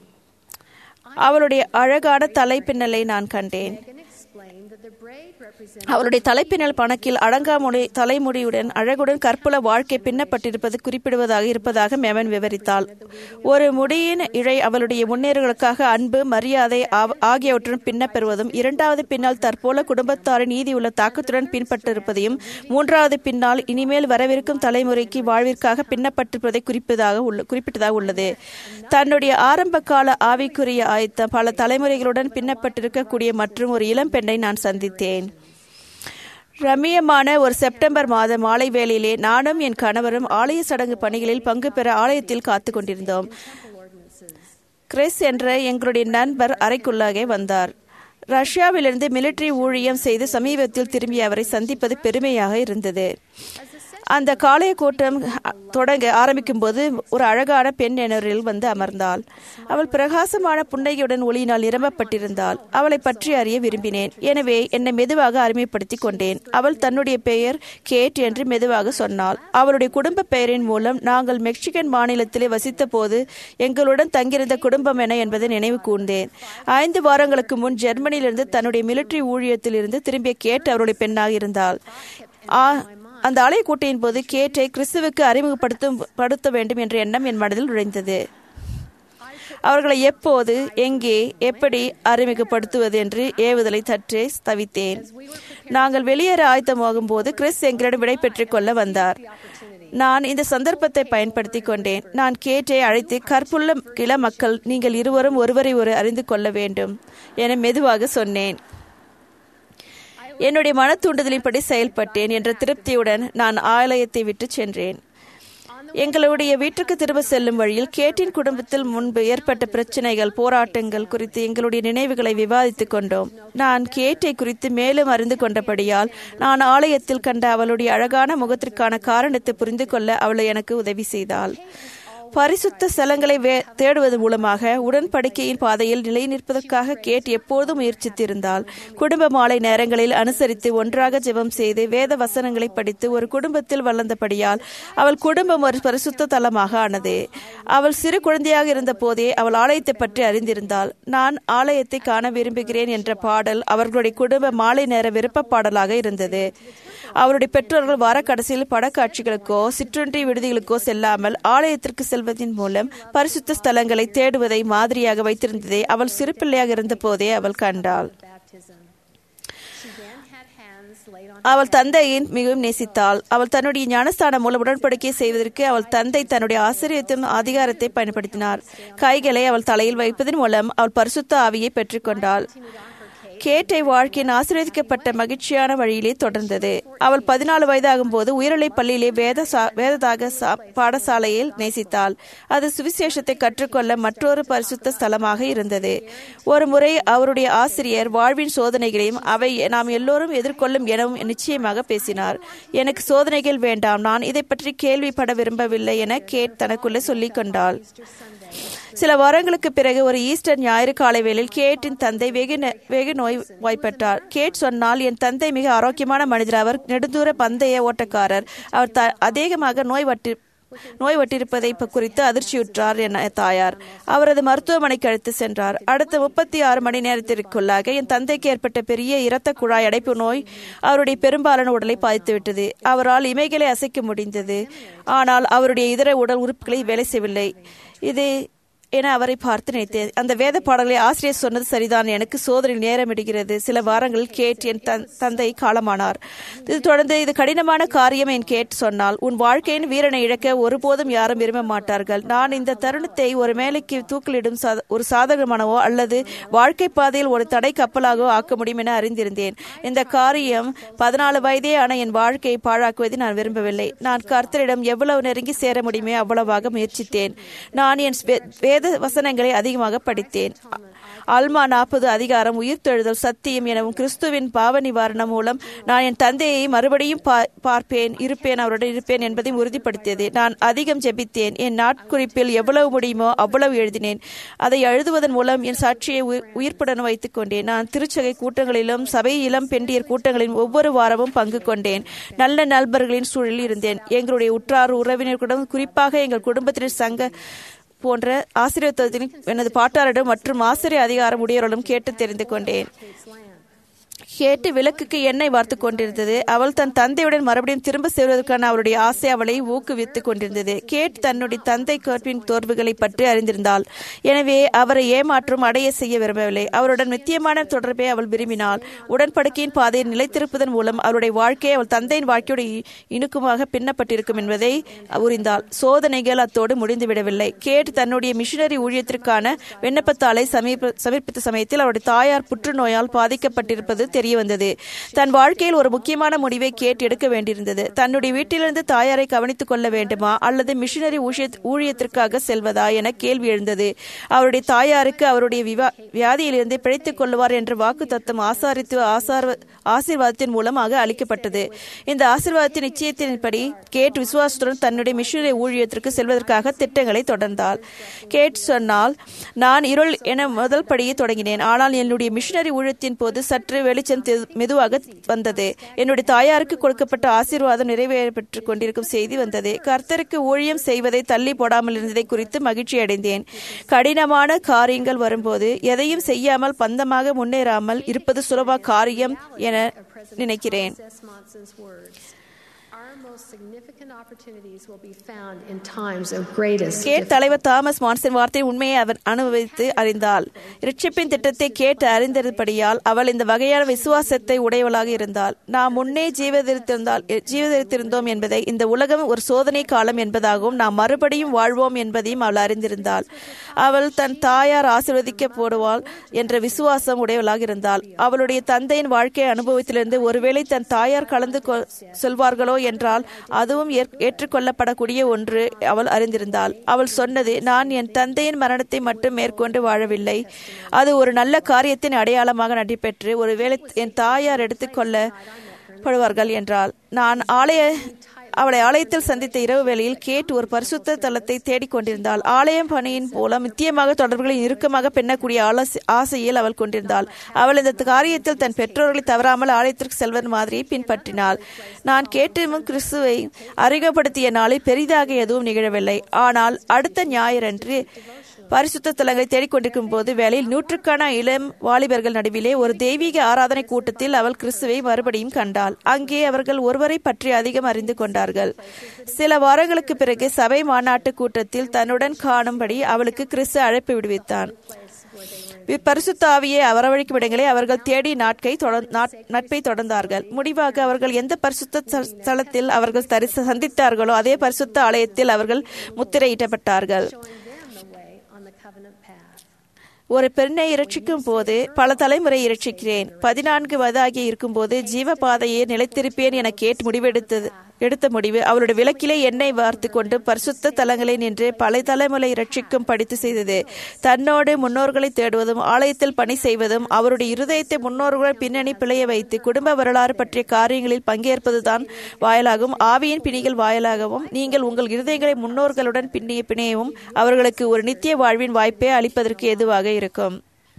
அவளுடைய அழகான தலைப்பின்னலை நான் கண்டேன் Megan explained that the braid represented அவளுடைய தலைப்பின்னல் பணக்கில் அடங்காமுடி தலைமுடியுடன் அழகுடன் கற்புல வாழ்க்கை பின்னப்பட்டிருப்பது குறிப்பிடுவதாக இருப்பதாக மேமன் விவரித்தாள் ஒரு முடியின் இழை அவளுடைய முன்னேறுகளுக்காக அன்பு மரியாதை ஆவ- ஆகியவற்றுடன் பின்னப்பெறுவதும் இரண்டாவது பின்னால் தற்போல குடும்பத்தாரின் நீதியுள்ள தாக்கத்துடன் பின்பற்றிருப்பதையும் மூன்றாவது பின்னால் இனிமேல் வரவிருக்கும் தலைமுறைக்கு வாழ்விற்காக பின்னப்பட்டிருப்பதை குறிப்பதாக உள்ள குறிப்பிட்டதாக உள்ளது தன்னுடைய ஆரம்ப கால ஆவிக்குரிய ஆயத்தம் பல தலைமுறைகளுடன் பின்னப்பட்டிருக்கக்கூடிய மற்றும் ஒரு இளம் பெண்ணை நான் சந்தித்தேன் ரம்மியமான ஒரு செப்டம்பர் மாத மாலை வேளையிலே நானும் என் கணவரும் ஆலய சடங்கு பணிகளில் பங்கு பெற ஆலயத்தில் காத்து கொண்டிருந்தோம் கிறிஸ் என்ற எங்களுடைய நண்பர் அறைக்குள்ளாக வந்தார் ரஷ்யாவிலிருந்து மிலிட்டரி ஊழியம் செய்து சமீபத்தில் திரும்பிய அவரை சந்திப்பது பெருமையாக இருந்தது அந்த காலைய கூட்டம் அ, தொடங்க ஆரம்பிக்கும் போது ஒரு அழகான பெண் எனரில் வந்து அமர்ந்தாள் அவள் பிரகாசமான புன்னகையுடன் ஒளியினால் நிரம்பப்பட்டிருந்தாள் அவளை பற்றி அறிய விரும்பினேன் எனவே என்னை மெதுவாக அறிமுகப்படுத்திக் கொண்டேன் அவள் தன்னுடைய பெயர் கேட் என்று மெதுவாக சொன்னாள் அவளுடைய குடும்ப பெயரின் மூலம் நாங்கள் மெக்சிகன் மாநிலத்திலே வசித்த போது எங்களுடன் தங்கியிருந்த குடும்பம் என என்பதை நினைவு கூர்ந்தேன் ஐந்து வாரங்களுக்கு முன் ஜெர்மனியிலிருந்து தன்னுடைய மிலிட்டரி ஊழியத்திலிருந்து திரும்பிய கேட் அவருடைய பெண்ணாக இருந்தாள் ஆ- அந்த அலை கூட்டையின் போது கேட்டை கிறிஸ்துவுக்கு அறிமுகப்படுத்தும் படுத்த வேண்டும் என்ற எண்ணம் என் மனதில் நுழைந்தது அவர்களை எப்போது எங்கே எப்படி அறிமுகப்படுத்துவது என்று ஏவுதலை சற்றே தவித்தேன் நாங்கள் வெளியேற ஆயத்தமாகும் போது கிறிஸ் எங்களிடம் விடை பெற்றுக் கொள்ள வந்தார் நான் இந்த சந்தர்ப்பத்தை பயன்படுத்தி கொண்டேன் நான் கேட்டை அழைத்து கற்புள்ள இள மக்கள் நீங்கள் இருவரும் ஒருவரை ஒரு அறிந்து கொள்ள வேண்டும் என மெதுவாக சொன்னேன் என்னுடைய மன தூண்டுதலின்படி செயல்பட்டேன் என்ற திருப்தியுடன் நான் ஆலயத்தை விட்டு சென்றேன் எங்களுடைய வீட்டுக்கு திரும்ப செல்லும் வழியில் கேட்டின் குடும்பத்தில் முன்பு ஏற்பட்ட பிரச்சனைகள் போராட்டங்கள் குறித்து எங்களுடைய நினைவுகளை விவாதித்துக் கொண்டோம் நான் கேட்டை குறித்து மேலும் அறிந்து கொண்டபடியால் நான் ஆலயத்தில் கண்ட அவளுடைய அழகான முகத்திற்கான காரணத்தை புரிந்து கொள்ள அவள் எனக்கு உதவி செய்தாள் பரிசுத்த ஸ்தலங்களை வே- தேடுவது மூலமாக உடன்படிக்கையின் பாதையில் நிலை நிற்பதற்காக கேட் எப்போதும் முயற்சித்திருந்தால் குடும்ப மாலை நேரங்களில் அனுசரித்து ஒன்றாக ஜெபம் செய்து வேத வசனங்களை படித்து ஒரு குடும்பத்தில் வளர்ந்தபடியால் அவள் குடும்பம் ஒரு பரிசுத்த தலமாக ஆனது அவள் சிறு குழந்தையாக இருந்த போதே அவள் ஆலயத்தை பற்றி அறிந்திருந்தாள் நான் ஆலயத்தை காண விரும்புகிறேன் என்ற பாடல் அவர்களுடைய குடும்ப மாலை நேர விருப்ப பாடலாக இருந்தது அவருடைய பெற்றோர்கள் வார கடைசியில் படக்காட்சிகளுக்கோ சிற்றுண்டி விடுதிகளுக்கோ செல்லாமல் ஆலயத்திற்கு செல்வதன் மூலம் பரிசுத்த ஸ்தலங்களை தேடுவதை மாதிரியாக வைத்திருந்ததை அவள் சிறு பிள்ளையாக இருந்த போதே அவள் கண்டாள் baptism. She then had hands laid on அவள் தந்தையின் மிகவும் நேசித்தாள் அவள் தன்னுடைய ஞானஸ்தானம் மூலம் உடன்படிக்கை செய்வதற்கு அவள் தந்தை தன்னுடைய ஆசிரியத்தின் அதிகாரத்தை பயன்படுத்தினார் கைகளை அவள் தலையில் வைப்பதன் மூலம் அவள் பரிசுத்த ஆவியை பெற்றுக்கொண்டாள் கேட்டை வாழ்க்கையின் ஆசீர்வதிக்கப்பட்ட மகிழ்ச்சியான வழியிலே தொடர்ந்தது அவள் பதினாலு வயதாகும் போது உயர்நிலை பள்ளியிலே வேத சா- வேததாக சா- பாடசாலையில் நேசித்தாள் அது சுவிசேஷத்தை கற்றுக்கொள்ள மற்றொரு பரிசுத்த ஸ்தலமாக இருந்தது ஒரு முறை அவருடைய ஆசிரியர் வாழ்வின் சோதனைகளையும் அவை நாம் எல்லோரும் எதிர்கொள்ளும் எனவும் நிச்சயமாக பேசினார் எனக்கு சோதனைகள் வேண்டாம் நான் இதை பற்றி கேள்விப்பட விரும்பவில்லை என கேட் தனக்குள்ளே சொல்லிக் கொண்டாள் சில வாரங்களுக்கு பிறகு ஒரு ஈஸ்டர் ஞாயிறு காலை வேளையில் கேட்டின் தந்தை வெகு ந- வெகு நோய் வாய்ப்பட்டார் கேட் சொன்னால் என் தந்தை மிக ஆரோக்கியமான மனிதர் அவர் நெடுந்தூர பந்தய ஓட்டக்காரர் அவர் த அதிகமாக நோய் வட்டி நோய் வட்டிருப்பதை ப- குறித்து அதிர்ச்சியுற்றார் என தாயார் அவரது மருத்துவமனைக்கு அழைத்து சென்றார் அடுத்த முப்பத்தி ஆறு மணி நேரத்திற்குள்ளாக என் தந்தைக்கு ஏற்பட்ட பெரிய இரத்த குழாய் அடைப்பு நோய் அவருடைய பெரும்பாலான உடலை பாதித்துவிட்டது அவரால் இமைகளை அசைக்க முடிந்தது ஆனால் அவருடைய இதர உடல் உறுப்புகளை வேலை செய்யவில்லை இது என அவரை பார்த்து நினைத்தேன் அந்த வேத பாடல்களை ஆசிரியர் சொன்னது சரிதான் எனக்கு சோதனை நேரமிடுகிறது சில வாரங்களில் கேட் என் தன்- தந்தை காலமானார் இது தொடர்ந்து இது கடினமான காரியம் என் கேட் சொன்னால் உன் வாழ்க்கையின் வீரனை இழக்க ஒருபோதும் யாரும் விரும்ப மாட்டார்கள் நான் இந்த தருணத்தை ஒரு மேலைக்கு தூக்கிலிடும் சாத- ஒரு சாதகமானவோ அல்லது வாழ்க்கை பாதையில் ஒரு தடை கப்பலாகவோ ஆக்க முடியும் என அறிந்திருந்தேன் இந்த காரியம் பதினாலு வயதே ஆன என் வாழ்க்கையை பாழாக்குவதை நான் விரும்பவில்லை நான் கர்த்தரிடம் எவ்வளவு நெருங்கி சேர முடியுமே அவ்வளவாக முயற்சித்தேன் நான் என் வே- வேத வசனங்களை அதிகமாக படித்தேன் அல்மா நாற்பது அதிகாரம் உயிர்த்தெழுதல் சத்தியம் எனவும் கிறிஸ்துவின் பாவ நிவாரணம் மூலம் நான் என் தந்தையை மறுபடியும் பா- பார்ப்பேன் இருப்பேன் அவருடன் இருப்பேன் என்பதை உறுதிப்படுத்தியது நான் அதிகம் ஜெபித்தேன் என் நாட்குறிப்பில் எவ்வளவு முடியுமோ அவ்வளவு எழுதினேன் அதை எழுதுவதன் மூலம் என் சாட்சியை உயிர்- உயிர்ப்புடன் வைத்துக் கொண்டேன் நான் திருச்சகை கூட்டங்களிலும் சபை இளம் பெண்டியர் கூட்டங்களிலும் ஒவ்வொரு வாரமும் பங்கு கொண்டேன் நல்ல நண்பர்களின் சூழலில் இருந்தேன் எங்களுடைய உற்றார் உறவினர்களுடன் குறிப்பாக எங்கள் குடும்பத்தினர் சங்க போன்ற ஆசிரியத்துவத்தின் எனது பாட்டாளரிடம் மற்றும் ஆசிரியர் அதிகாரம் உடையவர்களும் கேட்டு தெரிந்து கொண்டேன் கேட்டு விளக்குக்கு எண்ணெய் வார்த்து கொண்டிருந்தது அவள் தன் தந்தையுடன் மறுபடியும் திரும்ப செல்வதற்கான அவருடைய ஆசை அவளை ஊக்குவித்துக் கொண்டிருந்தது கேட் தன்னுடைய தந்தை கற்பின் தோர்வுகளை பற்றி அறிந்திருந்தாள் எனவே அவரை ஏமாற்றம் அடைய செய்ய விரும்பவில்லை அவருடன் நித்தியமான தொடர்பை அவள் விரும்பினாள் உடன்படிக்கையின் பாதையில் நிலைத்திருப்பதன் மூலம் அவருடைய வாழ்க்கை அவள் தந்தையின் வாழ்க்கையோடு இ- இணுக்கமாக பின்னப்பட்டிருக்கும் என்பதை உரிந்தாள் சோதனைகள் அத்தோடு முடிந்துவிடவில்லை கேட் தன்னுடைய மிஷனரி ஊழியத்திற்கான விண்ணப்பத்தாளை சமீப சமர்ப்பித்த சமயத்தில் அவருடைய தாயார் புற்றுநோயால் பாதிக்கப்பட்டிருப்பது தெரிய வந்தது தன் வாழ்க்கையில் ஒரு முக்கியமான முடிவை கேட் எடுக்க வேண்டியிருந்தது தன்னுடைய வீட்டிலிருந்து தாயாரை கவனித்துக் கொள்ள வேண்டுமா அல்லது மிஷனரி ஊழிய- ஊழியத்திற்காக செல்வதா என கேள்வி எழுந்தது அவருடைய தாயாருக்கு அவருடைய விவா- வியாதியிலிருந்து பிழைத்துக் கொள்வார் என்ற வாக்கு தத்துவம் ஆசாரித்துவ ஆசார ஆசீர்வாதத்தின் மூலமாக அளிக்கப்பட்டது இந்த ஆசீர்வாதத்தின் நிச்சயத்தின்படி கேட் விசுவாசத்துடன் தன்னுடைய மிஷனரி ஊழியத்திற்கு செல்வதற்காக திட்டங்களை தொடர்ந்தாள் கேட் சொன்னால் நான் இருள் என முதல் படியை தொடங்கினேன் ஆனால் என்னுடைய மிஷனரி ஊழியத்தின் போது சற்று வெளிச்சம் தெ- மெதுவாக வந்தது என்னுடைய தாயாருக்கு கொடுக்கப்பட்ட ஆசீர்வாதம் நிறைவேறப்பட்டுக் கொண்டிருக்கும் செய்தி வந்தது கர்த்தருக்கு ஊழியம் செய்வதை தள்ளி போடாமல் இருந்ததை குறித்து மகிழ்ச்சி அடைந்தேன் கடினமான காரியங்கள் வரும்போது எதையும் செய்யாமல் பந்தமாக முன்னேறாமல் இருப்பது சுலப காரியம் என நினைக்கிறேன் Seth Monson's words. Our most significant opportunities will be found in times of greatest கேட் தலைவர் தாமஸ் மான்சன் வார்த்தை உண்மையை அவர் அனுபவித்து அறிந்தாள் ரிட்சிப்பின் திட்டத்தை கேட்டு அறிந்தபடியால் அவள் இந்த வகையான விசுவாசத்தை உடையவளாக இருந்தாள் நாம் முன்னே ஜீவதரித்திருந்தால் ஜீவதரித்திருந்தோம் என்பதை இந்த உலகம் ஒரு சோதனை காலம் என்பதாகவும் நாம் மறுபடியும் வாழ்வோம் என்பதையும் அவள் அறிந்திருந்தாள் அவள் தன் தாயார் ஆசீர்வதிக்க போடுவாள் என்ற விசுவாசம் உடையவளாக இருந்தாள் அவளுடைய தந்தையின் வாழ்க்கை அனுபவத்திலிருந்து ஒருவேளை தன் தாயார் கலந்து கொ- சொல்வார்களோ என்றால் அதுவும் ஏற்- ஏற்றுக்கொள்ளப்படக்கூடிய ஒன்று அவள் அறிந்திருந்தாள் அவள் சொன்னது நான் என் தந்தையின் மரணத்தை மட்டும் மேற்கொண்டு வாழவில்லை அது ஒரு நல்ல காரியத்தின் அடையாளமாக நடைபெற்று ஒருவேளை என் தாயார் எடுத்துக்கொள்ளப்படுவார்கள் என்றால் நான் ஆலய அவளை ஆலயத்தில் சந்தித்த இரவு வேளையில் கேட் ஒரு பரிசுத்த தலத்தை தேடிக் கொண்டிருந்தாள் ஆலயம் பணியின் மூலம் நித்தியமாக தொடர்புகளை இறுக்கமாக பெண்ணக்கூடிய ஆலோசி- ஆசையில் அவள் கொண்டிருந்தாள் அவள் இந்த காரியத்தில் தன் பெற்றோர்களை தவறாமல் ஆலயத்திற்கு செல்வது மாதிரியை பின்பற்றினாள் நான் கேட்டிருமும் கிறிஸ்துவை அறிமுகப்படுத்திய நாளில் பெரிதாக எதுவும் நிகழவில்லை ஆனால் அடுத்த ஞாயிறன்று பரிசுத்த தலங்களை தேடிக்கொண்டிருக்கும் போது வேளையில் நூற்றுக்கான இளம் வாலிபர்கள் நடுவிலே ஒரு தெய்வீக ஆராதனை கூட்டத்தில் அவள் கிறிஸ்துவை மறுபடியும் கண்டாள் அங்கே அவர்கள் ஒருவரை பற்றி அதிகம் அறிந்து கொண்டார்கள் சில வாரங்களுக்கு பிறகு சபை மாநாட்டு கூட்டத்தில் தன்னுடன் காணும்படி அவளுக்கு கிறிஸ்து அழைப்பு விடுவித்தான் பரிசுத்த ஆவியை வரவழைக்கும் இடங்களை அவர்கள் தேடி நாட்கை தொடர்- நாட்- நட்பை தொடர்ந்தார்கள் முடிவாக அவர்கள் எந்த பரிசுத்த ஸ்த- ஸ்தலத்தில் அவர்கள் தரிச சந்தித்தார்களோ அதே பரிசுத்த ஆலயத்தில் அவர்கள் முத்திரையிட்டப்பட்டார்கள் them the way on the covenant path. ஒரு பெண்ணை இரட்சிக்கும் போது பல தலைமுறை இரட்சிக்கிறேன் பதினான்கு வயதாகி இருக்கும்போது ஜீவ பாதையை நிலைத்திருப்பேன் என கேட்டு முடிவெடுத்தது எடுத்த முடிவு அவளுடைய விளக்கிலே எண்ணெய் வார்த்து கொண்டு பரிசுத்த தலங்களை நின்று பல தலைமுறை இரட்சிக்கும் படித்து செய்தது தன்னோடு முன்னோர்களை தேடுவதும் ஆலயத்தில் பணி செய்வதும் அவருடைய இருதயத்தை முன்னோர்கள் பின்னணி பிழைய வைத்து குடும்ப வரலாறு பற்றிய காரியங்களில் பங்கேற்பதுதான் வாயிலாகும் ஆவியின் பிணிகள் வாயிலாகவும் நீங்கள் உங்கள் இருதயங்களை முன்னோர்களுடன் பின்னிய பிணையவும் அவர்களுக்கு ஒரு நித்திய வாழ்வின் வாய்ப்பை அளிப்பதற்கு எதுவாக இருக்கும்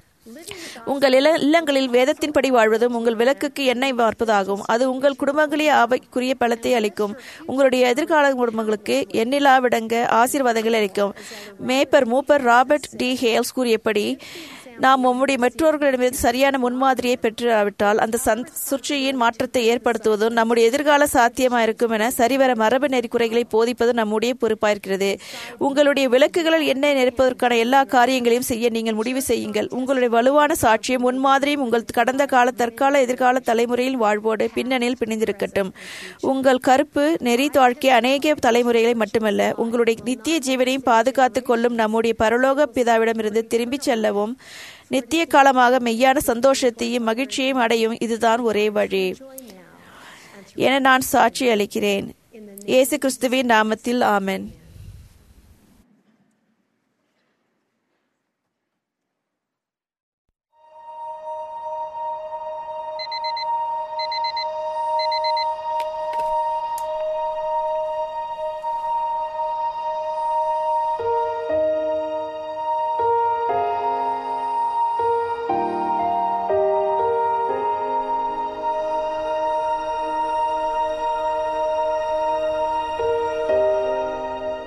உங்கள் இல இல்லங்களில் வேதத்தின்படி வாழ்வதும் உங்கள் விளக்குக்கு எண்ணெய் வார்ப்பதாகும் அது உங்கள் குடும்பங்களே ஆபைக்குரிய பலத்தை அளிக்கும் உங்களுடைய எதிர்கால குடும்பங்களுக்கு எண்ணிலாவிடங்க ஆசீர்வாதங்களை அளிக்கும் மேப்பர் மூப்பர் ராபர்ட் டி ஹேல்ஸ் கூறியபடி நாம் நம்முடைய பெற்றோர்களிடமிருந்து சரியான முன்மாதிரியை பெற்றாவிட்டால் அந்த சந்த் சுற்றியின் மாற்றத்தை ஏற்படுத்துவதும் நம்முடைய எதிர்கால சாத்தியமாக இருக்கும் என சரிவர மரபு நெறிக்குறைகளை போதிப்பது நம்முடைய பொறுப்பாயிருக்கிறது உங்களுடைய விளக்குகளில் எண்ணெய் நிரப்பதற்கான எல்லா காரியங்களையும் செய்ய நீங்கள் முடிவு செய்யுங்கள் உங்களுடைய வலுவான சாட்சியும் முன்மாதிரியும் உங்கள் கடந்த கால தற்கால எதிர்கால தலைமுறையில் வாழ்வோடு பின்னணியில் பிணைந்திருக்கட்டும் உங்கள் கருப்பு நெறி வாழ்க்கை அநேக தலைமுறைகளை மட்டுமல்ல உங்களுடைய நித்திய ஜீவனையும் பாதுகாத்துக் கொள்ளும் நம்முடைய பரலோக பிதாவிடமிருந்து திரும்பிச் செல்லவும் நித்திய காலமாக மெய்யான சந்தோஷத்தையும் மகிழ்ச்சியையும் அடையும் இதுதான் ஒரே வழி என நான் சாட்சி அளிக்கிறேன் இயேசு கிறிஸ்துவின் நாமத்தில் ஆமென் Thank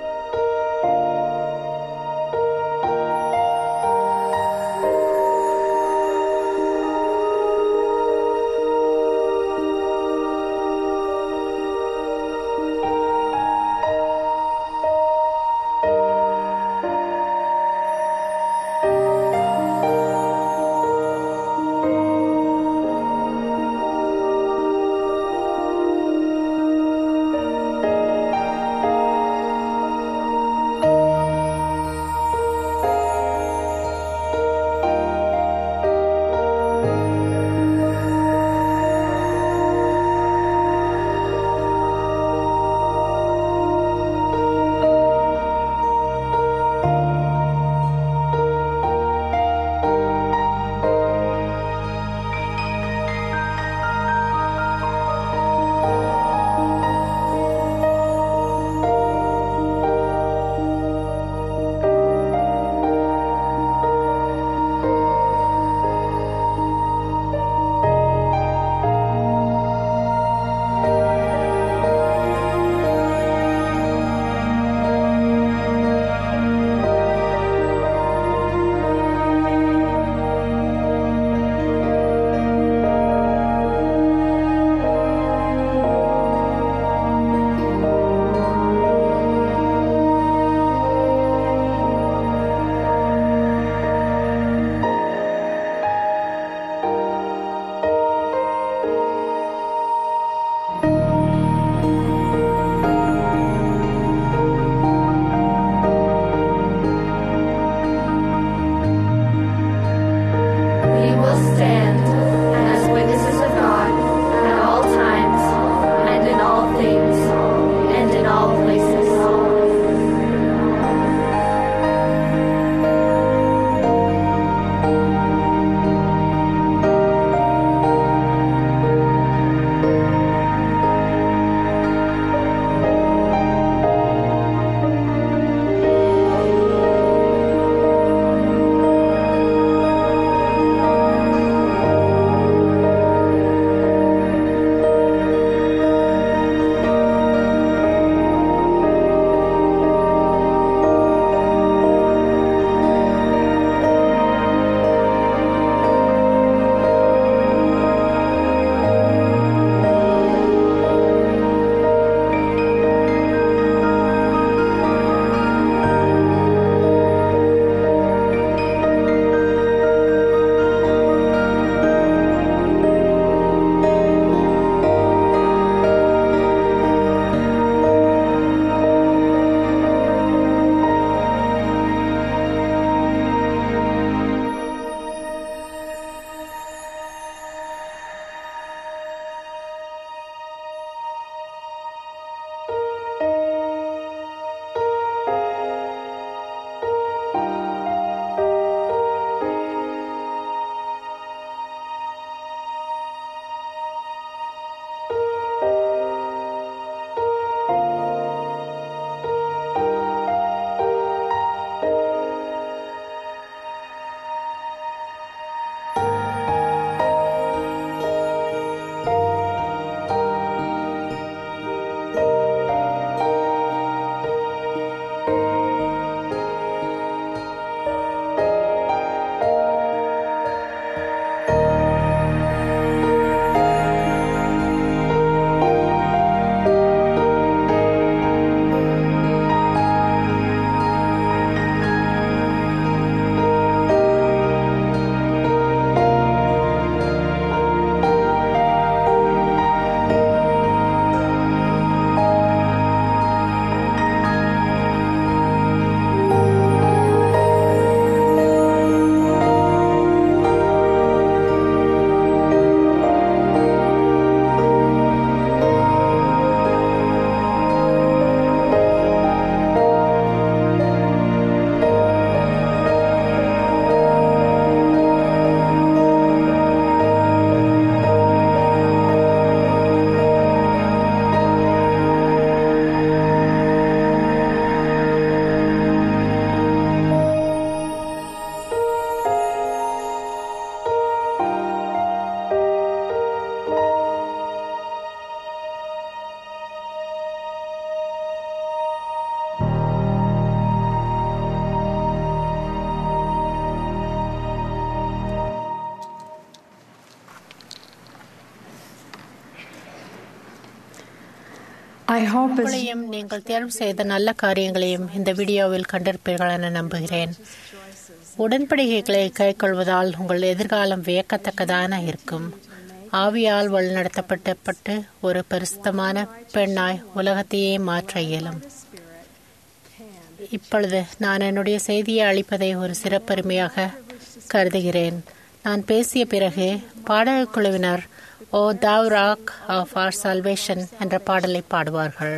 hope is உங்களையும் நீங்கள் தேர்வு செய்த நல்ல காரியங்களையும் இந்த வீடியோவில் கண்டிருப்பீர்கள் என நம்புகிறேன் உடன்படிக்கைகளை கைக்கொள்வதால் உங்கள் எதிர்காலம் வியக்கத்தக்கதான இருக்கும் ஆவியால் வழிநடத்தப்பட்டப்பட்டு ஒரு பரிசுத்தமான பெண்ணாய் உலகத்தையே மாற்ற இயலும் இப்பொழுது நான் என்னுடைய செய்தியை அளிப்பதை ஒரு சிறப்பெருமையாக கருதுகிறேன் நான் பேசிய பிறகு பாடல் குழுவினர் O thou rock of our salvation என்ற பாடலை பாடுவார்கள்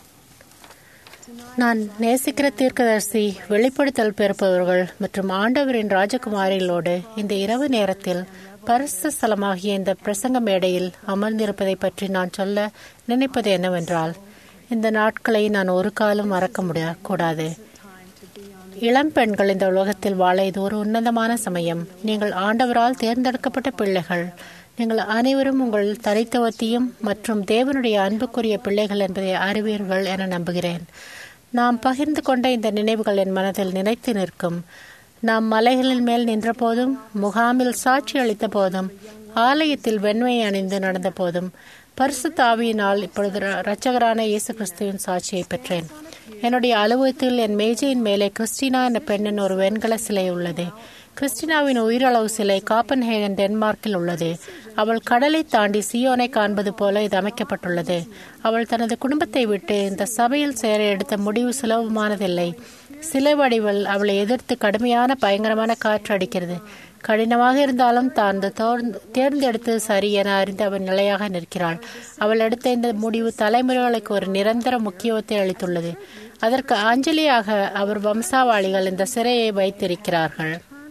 நான் நேசிக்கிற தீர்க்கதரிசி வெளிப்படுத்தல் பெறுபவர்கள் மற்றும் ஆண்டவரின் ராஜகுமாரிகளோடு இந்த இரவு நேரத்தில் பரிசு ஸ்தலமாகிய இந்த பிரசங்க மேடையில் அமர்ந்திருப்பதை பற்றி நான் சொல்ல நினைப்பது என்னவென்றால் இந்த நாட்களை நான் ஒரு காலம் மறக்க முடிய கூடாது இளம் பெண்கள் இந்த உலகத்தில் வாழ இது ஒரு உன்னதமான சமயம் நீங்கள் ஆண்டவரால் தேர்ந்தெடுக்கப்பட்ட பிள்ளைகள் நீங்கள் அனைவரும் உங்கள் தனித்துவத்தையும் மற்றும் தேவனுடைய அன்புக்குரிய பிள்ளைகள் என்பதை அறிவீர்கள் என நம்புகிறேன் நாம் பகிர்ந்து கொண்ட இந்த நினைவுகள் என் மனதில் நினைத்து நிற்கும் நாம் மலைகளின் மேல் நின்ற போதும் முகாமில் சாட்சி அளித்த போதும் ஆலயத்தில் வெண்மையை அணிந்து நடந்த போதும் பரிசுத்த ஆவியினால் இப்பொழுது இரட்சகரான இயேசு கிறிஸ்துவின் சாட்சியை பெற்றேன் என்னுடைய அலுவலகத்தில் என் மேஜையின் மேலே கிறிஸ்டினா என்ற பெண்ணின் ஒரு வெண்கல சிலை உள்ளது கிறிஸ்டினாவின் உயிரளவு சிலை காப்பன்ஹேகன் டென்மார்க்கில் உள்ளது அவள் கடலை தாண்டி சியோனை காண்பது போல இது அமைக்கப்பட்டுள்ளது அவள் தனது குடும்பத்தை விட்டு இந்த சபையில் சேர எடுத்த முடிவு சுலபமானதில்லை சிலை வடிவில் அவளை எதிர்த்து கடுமையான பயங்கரமான காற்று அடிக்கிறது கடினமாக இருந்தாலும் தான் தேர்ந்தெடுத்தது சரி என அறிந்து அவள் நிலையாக நிற்கிறாள் அவள் எடுத்த இந்த முடிவு தலைமுறைகளுக்கு ஒரு நிரந்தர முக்கியத்துவத்தை அளித்துள்ளது அதற்கு அஞ்சலியாக அவர் வம்சாவாளிகள் இந்த சிறையை வைத்திருக்கிறார்கள்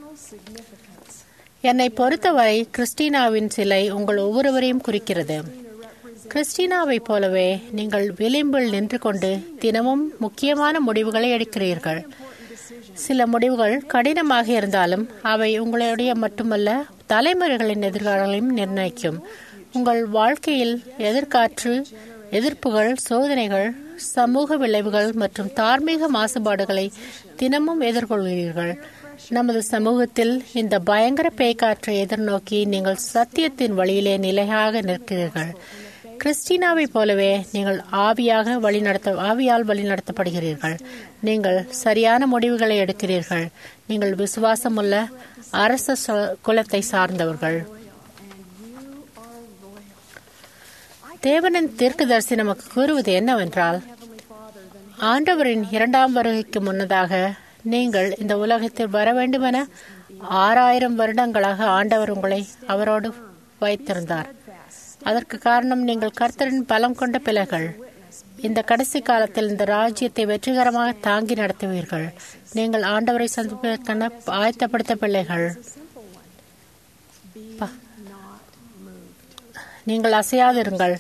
என்னை பொறுத்தவரை கிறிஸ்டினாவின் சிலை உங்கள் ஒவ்வொருவரையும் குறிக்கிறது கிறிஸ்டினாவை போலவே நீங்கள் விளிம்பில் நின்று கொண்டு தினமும் முக்கியமான முடிவுகளை எடுக்கிறீர்கள் சில முடிவுகள் கடினமாக இருந்தாலும் அவை உங்களுடைய மட்டுமல்ல தலைமுறைகளின் எதிர்காலங்களையும் நிர்ணயிக்கும் உங்கள் வாழ்க்கையில் எதிர்காற்று எதிர்ப்புகள் சோதனைகள் சமூக விளைவுகள் மற்றும் தார்மீக மாசுபாடுகளை தினமும் எதிர்கொள்கிறீர்கள் நமது சமூகத்தில் இந்த பயங்கர பேய்காற்றை எதிர்நோக்கி நீங்கள் சத்தியத்தின் வழியிலே நிலையாக நிற்கிறீர்கள் கிறிஸ்டினாவை போலவே நீங்கள் ஆவியாக வழிநடத்த ஆவியால் வழிநடத்தப்படுகிறீர்கள் நீங்கள் சரியான முடிவுகளை எடுக்கிறீர்கள் நீங்கள் விசுவாசமுள்ள அரச குலத்தை சார்ந்தவர்கள் தேவனின் தீர்க்கதரிசி நமக்கு கூறுவது என்னவென்றால் ஆண்டவரின் இரண்டாம் வருகைக்கு முன்னதாக நீங்கள் இந்த உலகத்தில் வர வேண்டுமென ஆறாயிரம் வருடங்களாக ஆண்டவர் உங்களை அவரோடு வைத்திருந்தார் அதற்கு காரணம் நீங்கள் கர்த்தரின் பலம் கொண்ட பிள்ளைகள் இந்த கடைசி காலத்தில் இந்த ராஜ்யத்தை வெற்றிகரமாக தாங்கி நடத்துவீர்கள் நீங்கள் ஆண்டவரை சந்திப்பதற்கான ஆயத்தப்படுத்த பிள்ளைகள் நீங்கள் அசையாதிருங்கள்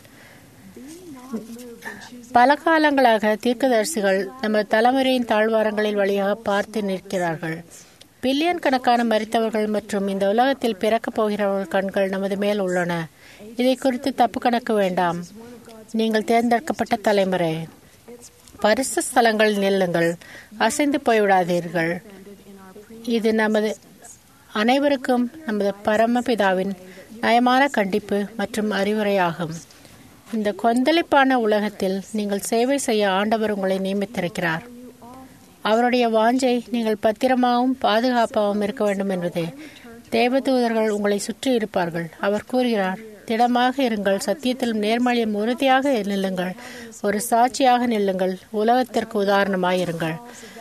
பல காலங்களாக தீர்க்கதரிசிகள் நமது தலைமுறையின் தாழ்வாரங்களில் வழியாக பார்த்து நிற்கிறார்கள் பில்லியன் கணக்கான மறித்தவர்கள் மற்றும் இந்த உலகத்தில் பிறக்கப் போகிறவர்கள் கண்கள் நமது மேல் உள்ளன இதை குறித்து தப்பு கணக்கு வேண்டாம் நீங்கள் தேர்ந்தெடுக்கப்பட்ட தலைமுறை பரிசு ஸ்தலங்களில் நில்லுங்கள் அசைந்து போய்விடாதீர்கள் இது நமது அனைவருக்கும் நமது பரமபிதாவின் நயமான கண்டிப்பு மற்றும் அறிவுரையாகும் இந்த கொந்தளிப்பான உலகத்தில் நீங்கள் சேவை செய்ய ஆண்டவர் உங்களை நியமித்திருக்கிறார் அவருடைய வாஞ்சை நீங்கள் பத்திரமாகவும் பாதுகாப்பாகவும் இருக்க வேண்டும் என்பது தேவதூதர்கள் உங்களை சுற்றி இருப்பார்கள் அவர் கூறுகிறார் திடமாக இருங்கள் சத்தியத்தில் நேர்மழியம் உறுதியாக நில்லுங்கள் ஒரு சாட்சியாக நில்லுங்கள் உலகத்திற்கு உதாரணமாய் இருங்கள்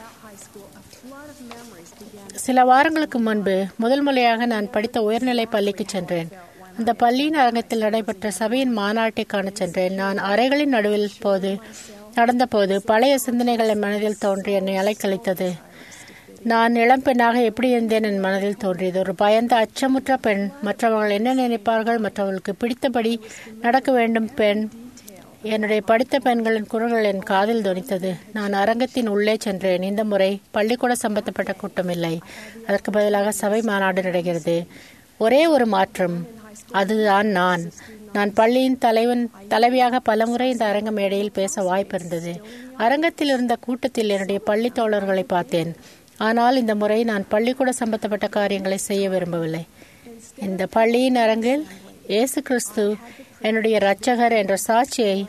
சில வாரங்களுக்கு முன்பு முதல் முறையாக நான் படித்த உயர்நிலை பள்ளிக்கு சென்றேன் அந்த பள்ளியின் அரங்கத்தில் நடைபெற்ற சபையின் மாநாட்டை காண சென்றேன் நான் அறைகளின் நடுவில் போது நடந்தபோது பழைய சிந்தனைகள் என் மனதில் தோன்றி என்னை அலைக்கழித்தது நான் இளம்பெண்ணாக எப்படி இருந்தேன் என் மனதில் தோன்றியது ஒரு பயந்த அச்சமுற்ற பெண் மற்றவர்கள் என்ன நினைப்பார்கள் மற்றவர்களுக்கு பிடித்தபடி நடக்க வேண்டும் பெண் என்னுடைய படித்த பெண்களின் குரல்கள் என் காதில் தொனித்தது நான் அரங்கத்தின் உள்ளே சென்றேன் இந்த முறை பள்ளிக்கூட சம்பந்தப்பட்ட கூட்டம் இல்லை அதற்கு பதிலாக சபை மாநாடு நடக்கிறது ஒரே ஒரு மாற்றம் அதுதான் நான் நான் பள்ளியின் தலைவன் தலைவியாக பலமுறை இந்த அரங்க மேடையில் பேச வாய்ப்பு இருந்தது அரங்கத்தில் இருந்த கூட்டத்தில் என்னுடைய பள்ளி தோழர்களை பார்த்தேன் ஆனால் இந்த முறை நான் பள்ளிக்கூட சம்பந்தப்பட்ட காரியங்களை செய்ய விரும்பவில்லை இந்த பள்ளியின் அரங்கில் இயேசு கிறிஸ்து என்னுடைய இரட்சகர் என்ற சாட்சியை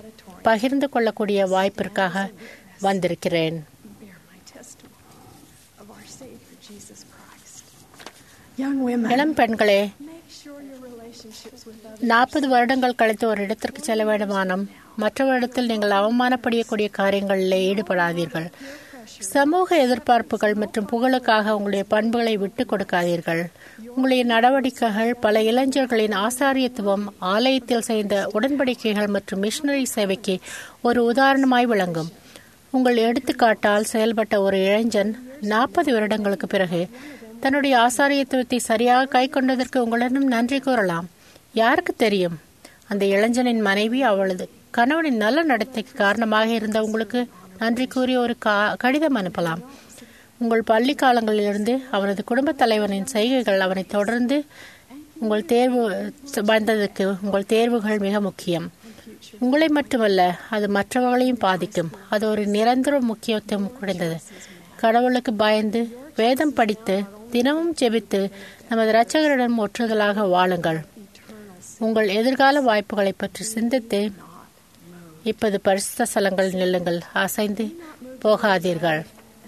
பகிர்ந்து கொள்ளக்கூடிய வாய்ப்பிற்காக வந்திருக்கிறேன் bear my testimony of our Savior Jesus Christ. Young women, இளம் பெண்களே make sure your relationships with others நாற்பது வருடங்கள் கழித்து ஒரு இடத்திற்கு செல்ல வேண்டுமானம் மற்றவரிடத்தில் நீங்கள் அவமானப்படியக்கூடிய காரியங்களில் ஈடுபடாதீர்கள் சமூக எதிர்பார்ப்புகள் மற்றும் புகழுக்காக உங்களுடைய பண்புகளை விட்டுக் கொடுக்காதீர்கள் உங்களுடைய நடவடிக்கைகள் பல இளைஞர்களின் ஆசாரியத்துவம் ஆலயத்தில் செய்த உடன்படிக்கைகள் மற்றும் மிஷனரி சேவைக்கு ஒரு உதாரணமாய் விளங்கும் உங்கள் எடுத்துக்காட்டால் செயல்பட்ட ஒரு இளைஞன் நாற்பது வருடங்களுக்கு பிறகு தன்னுடைய ஆசாரியத்துவத்தை சரியாக கை கொண்டதற்கு உங்களிடம் நன்றி கூறலாம் யாருக்கு தெரியும் அந்த இளைஞனின் மனைவி அவளது கணவனின் நல்ல நடத்தைக்கு காரணமாக இருந்த உங்களுக்கு நன்றி கூறி ஒரு கா- கடிதம் அனுப்பலாம் உங்கள் பள்ளி காலங்களிலிருந்து அவனது குடும்பத் தலைவனின் செய்கைகள் அவனை தொடர்ந்து உங்கள் தேர்வு வந்ததுக்கு உங்கள் தேர்வுகள் மிக முக்கியம் உங்களை மட்டுமல்ல அது மற்றவர்களையும் பாதிக்கும் அது ஒரு நிரந்தர முக்கியத்துவம் குறைந்தது கடவுளுக்கு பயந்து வேதம் படித்து தினமும் ஜெபித்து நமது இரட்சகரிடம் ஒற்றுதலாக வாழுங்கள் உங்கள் எதிர்கால வாய்ப்புகளை பற்றி சிந்தித்து இப்போது பரிசுத்த ஸ்தலங்கள் நில்லுங்கள் அசைந்து போகாதீர்கள்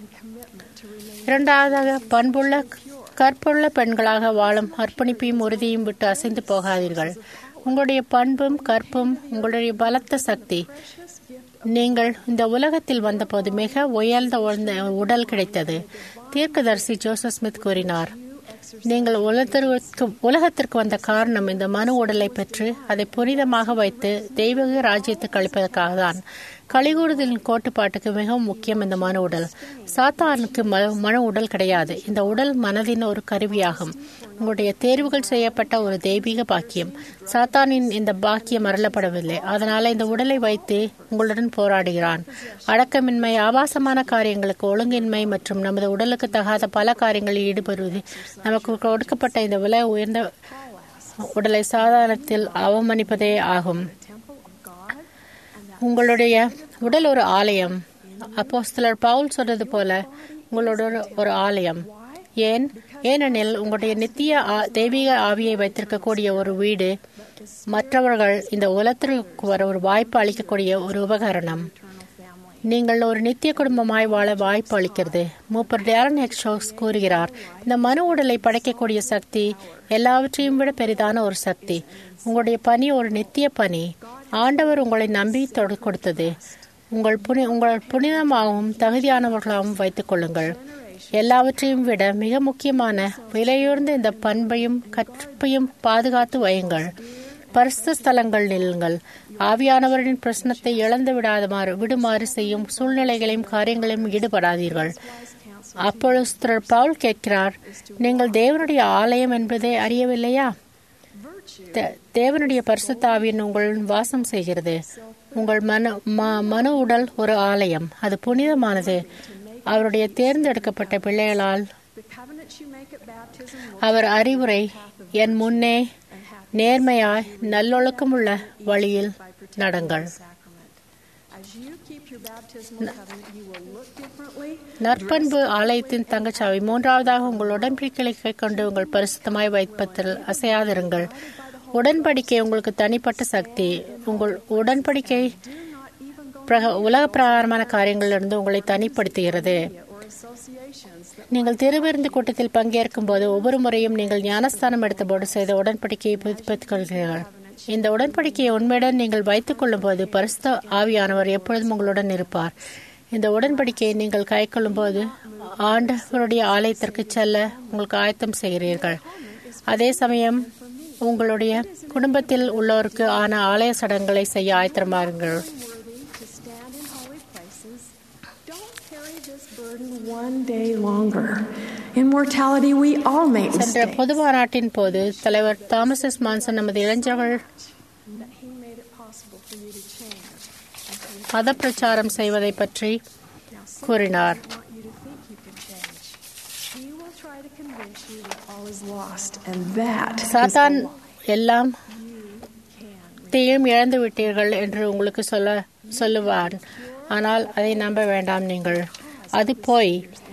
இரண்டாவதாக பண்புள்ள கற்புள்ள பெண்களாக வாழும் அர்ப்பணிப்பையும் உறுதியும் விட்டு அசைந்து போகாதீர்கள் உங்களுடைய பண்பும் கற்பும் உங்களுடைய பலத்த சக்தி நீங்கள் இந்த உலகத்தில் வந்தபோது மிக உயர்ந்த உயர்ந்த உடல் கிடைத்தது தீர்க்கதரிசி ஜோசப் ஸ்மித் கூறினார் நீங்கள் உலகத்திற்கு உலகத்திற்கு வந்த காரணம் இந்த மனு உடலை பெற்று அதை புனிதமாக வைத்து தெய்வீக ராஜ்யத்துக்கு அளிப்பதற்காக தான் கலிகூடுதலின் கோட்டுப்பாட்டுக்கு மிகவும் முக்கியம் இந்த மனு உடல் சாத்தானுக்கு ம- மனு உடல் கிடையாது இந்த உடல் மனதின் ஒரு கருவியாகும் உங்களுடைய தேர்வுகள் செய்யப்பட்ட ஒரு தெய்வீக பாக்கியம் சாத்தானின் இந்த பாக்கியம் அருளப்படவில்லை அதனால இந்த உடலை வைத்து உங்களுடன் போராடுகிறான் அடக்கமின்மை ஆபாசமான காரியங்களுக்கு ஒழுங்கின்மை மற்றும் நமது உடலுக்கு தகாத பல காரியங்களில் ஈடுபடுவது நமக்கு கொடுக்கப்பட்ட இந்த விலை உயர்ந்த உடலை சாதாரணத்தில் அவமதிப்பதே ஆகும் உங்களுடைய உடல் ஒரு ஆலயம் அப்போஸ்தலர் பவுல் சொன்னது போல உங்களோட ஒரு- ஒரு ஆலயம் ஏன் ஏனெனில் உங்களுடைய நித்திய ஆ- தெய்வீக ஆவியை வைத்திருக்கக்கூடிய ஒரு வீடு மற்றவர்கள் இந்த உலகத்திற்கு வர ஒரு வாய்ப்பு அளிக்கக்கூடிய ஒரு உபகரணம் நீங்கள் ஒரு நித்திய குடும்பமாய் வாழ வாய்ப்பு அளிக்கிறது மூப்பர் டேரன் ஹெக்ஷோஸ் கூறுகிறார் இந்த மனு உடலை படைக்கக்கூடிய சக்தி எல்லாவற்றையும் விட பெரிதான ஒரு சக்தி உங்களுடைய பணி ஒரு நித்திய பணி ஆண்டவர் உங்களை நம்பி தொடு- கொடுத்தது உங்கள் புனி உங்கள் புனிதமாகவும் தகுதியானவர்களாகவும் வைத்துக் கொள்ளுங்கள் எல்லாவற்றையும் விட மிக முக்கியமான விலையுயர்ந்த இந்த பண்பையும் கற்பையும் பாதுகாத்து வையுங்கள் பரிசுத்த ஸ்தலங்கள் நில்லுங்கள் ஆவியானவரின் பிரச்சனத்தை இழந்து விடாதமாறு விடுமாறு செய்யும் சூழ்நிலைகளையும் காரியங்களையும் ஈடுபடாதீர்கள் அப்பொழுது பவுல் கேட்கிறார் நீங்கள் தேவனுடைய ஆலயம் என்பதை அறியவில்லையா தே- தேவனுடைய பரிசுத்த ஆவியின் உங்கள் வாசம் செய்கிறது உங்கள் மன ம- மனு உடல் ஒரு ஆலயம் அது புனிதமானது அவருடைய தேர்ந்தெடுக்கப்பட்ட பிள்ளைகளால் The covenants you make at baptism will அவர் அறிவுரை என் முன்னே நேர்மையாய் நல்லொழுக்கமுள்ள வழியில் நடங்கள் sacrament. As you keep your baptismal covenant, you will look differently. நற்பண்பு ஆலயத்தின் தங்கச்சாவி மூன்றாவதாக உங்கள் உடன்படிக்கைகளை கொண்டு உங்கள் பரிசுத்தமாய் வைப்பதில் அசையாதிருங்கள் உடன்படிக்கை உங்களுக்கு தனிப்பட்ட சக்தி உங்கள் உடன்படிக்கை பிரக- உலக பிரகாரமான காரியங்களிலிருந்து உங்களை தனிப்படுத்துகிறது Or associations that நீங்கள் திருவிருந்து கூட்டத்தில் பங்கேற்கும் போது ஒவ்வொரு முறையும் நீங்கள் ஞானஸ்தானம் எடுத்தபோது செய்த உடன்படிக்கையை புதுப்பித்துக் கொள்கிறீர்கள் இந்த உடன்படிக்கையை உண்மையுடன் நீங்கள் வைத்துக் கொள்ளும் போது பரிசுத்த ஆவியானவர் எப்பொழுதும் உங்களுடன் இருப்பார் இந்த உடன்படிக்கையை நீங்கள் கை போது ஆண்டவருடைய ஆலயத்திற்கு செல்ல உங்களுக்கு ஆயத்தம் செய்கிறீர்கள் அதே சமயம் உங்களுடைய குடும்பத்தில் உள்ளோருக்கு ஆன ஆலய சடங்குகளை செய்ய ஆயத்தமாருங்கள் worthy to stand in holy places, don't carry this burden one day longer. In mortality, we all make சென்ற mistakes. பொது மாநாட்டின் போது தலைவர் தாமஸ் எஸ் மான்சன் நமது இளைஞர்கள் That He made it possible for you to change. மத பிரச்சாரம் செய்வதை பற்றி கூறினார் I want you to think you can change. He will try to convince you that all is lost, and that is a சாத்தான் lie. எல்லாம் Can தீயும் இழந்து விட்டீர்கள் என்று உங்களுக்கு சொல்ல சொல்லுவான் ஆனால் அதை நம்ப வேண்டாம் நீங்கள் அது போய்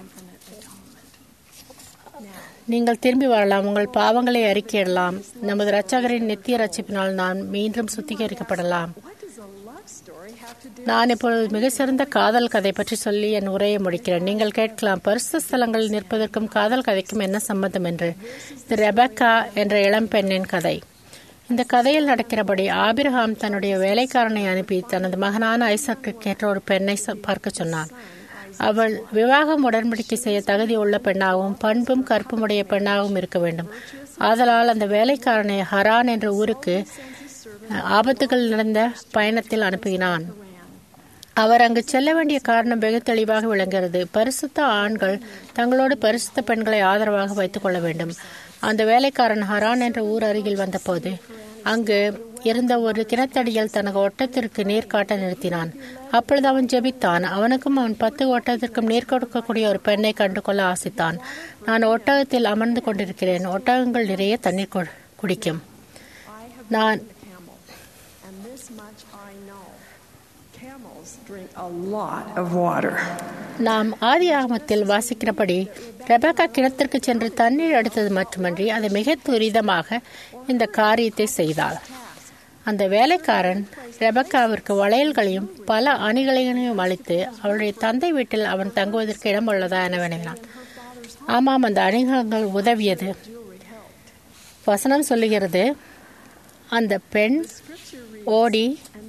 நீங்கள் திரும்பி வரலாம் உங்கள் பாவங்களை அறிக்கையிடலாம் நமது இரட்சகரின் நித்திய ரட்சிப்பினால் நான் மீண்டும் சுத்திகரிக்கப்படலாம் What does a love story have நான் இப்பொழுது மிக சிறந்த காதல் கதை பற்றி சொல்லி என் உரையை முடிக்கிறேன் நீங்கள் கேட்கலாம் பரிசு ஸ்தலங்களில் நிற்பதற்கும் காதல் கதைக்கும் என்ன சம்பந்தம் என்று இது ரெபக்கா என்ற இளம்பெண்ணின் கதை இந்த கதையில் நடக்கிறபடி ஆபிரகாம் தன்னுடைய வேலைக்காரனை அனுப்பி தனது மகனான ஐசக்கு கேட்ட ஒரு பெண்ணை ச- பார்க்க சொன்னான் அவள் விவாகம் உடன்படிக்கை செய்ய தகுதி உள்ள பெண்ணாகவும் பண்பும் கற்புமுடைய பெண்ணாகவும் இருக்க வேண்டும் ஆதலால் அந்த வேலைக்காரனை ஹரான் என்ற ஊருக்கு அஹ், ஆபத்துகள் நடந்த பயணத்தில் அனுப்பினான் அவர் அங்கு செல்ல வேண்டிய காரணம் வெகு தெளிவாக விளங்குகிறது பரிசுத்த ஆண்கள் தங்களோடு பரிசுத்த பெண்களை ஆதரவாக வைத்துக் கொள்ள வேண்டும் அந்த வேலைக்காரன் ஹரான் என்ற ஊர் அருகில் வந்தபோது அங்கு இருந்த ஒரு கிணத்தடியில் தனது ஒட்டத்திற்கு நீர் காட்ட நிறுத்தினான் அப்பொழுது அவன் ஜெபித்தான் அவனுக்கும் அவன் பத்து ஒட்டத்திற்கும் நீர் கொடுக்கக்கூடிய ஒரு பெண்ணை கண்டு கொள்ள ஆசித்தான் நான் ஒட்டகத்தில் அமர்ந்து கொண்டிருக்கிறேன் ஒட்டகங்கள் நிறைய தண்ணீர் கு- குடிக்கும் நான் And this much I know. Camels drink a lot of water. நாம் ஆதி ஆகமத்தில் வாசிக்கிறபடி ரெபேக்கா கிணத்திற்கு சென்று தண்ணீர் எடுத்தது மட்டுமன்றி அதை மிக துரிதமாக இந்த காரியத்தை செய்தாள் அந்த வேலைக்காரன் ரெபக்காவிற்கு வளையல்களையும் பல அணிகளையும் அளித்து அவளுடைய தந்தை வீட்டில் அவன் தங்குவதற்கு இடம் உள்ளதா என வினவினான் ஆமாம் அந்த அணிகங்கள் உதவியது வசனம் சொல்லுகிறது அந்த பெண் ஓடி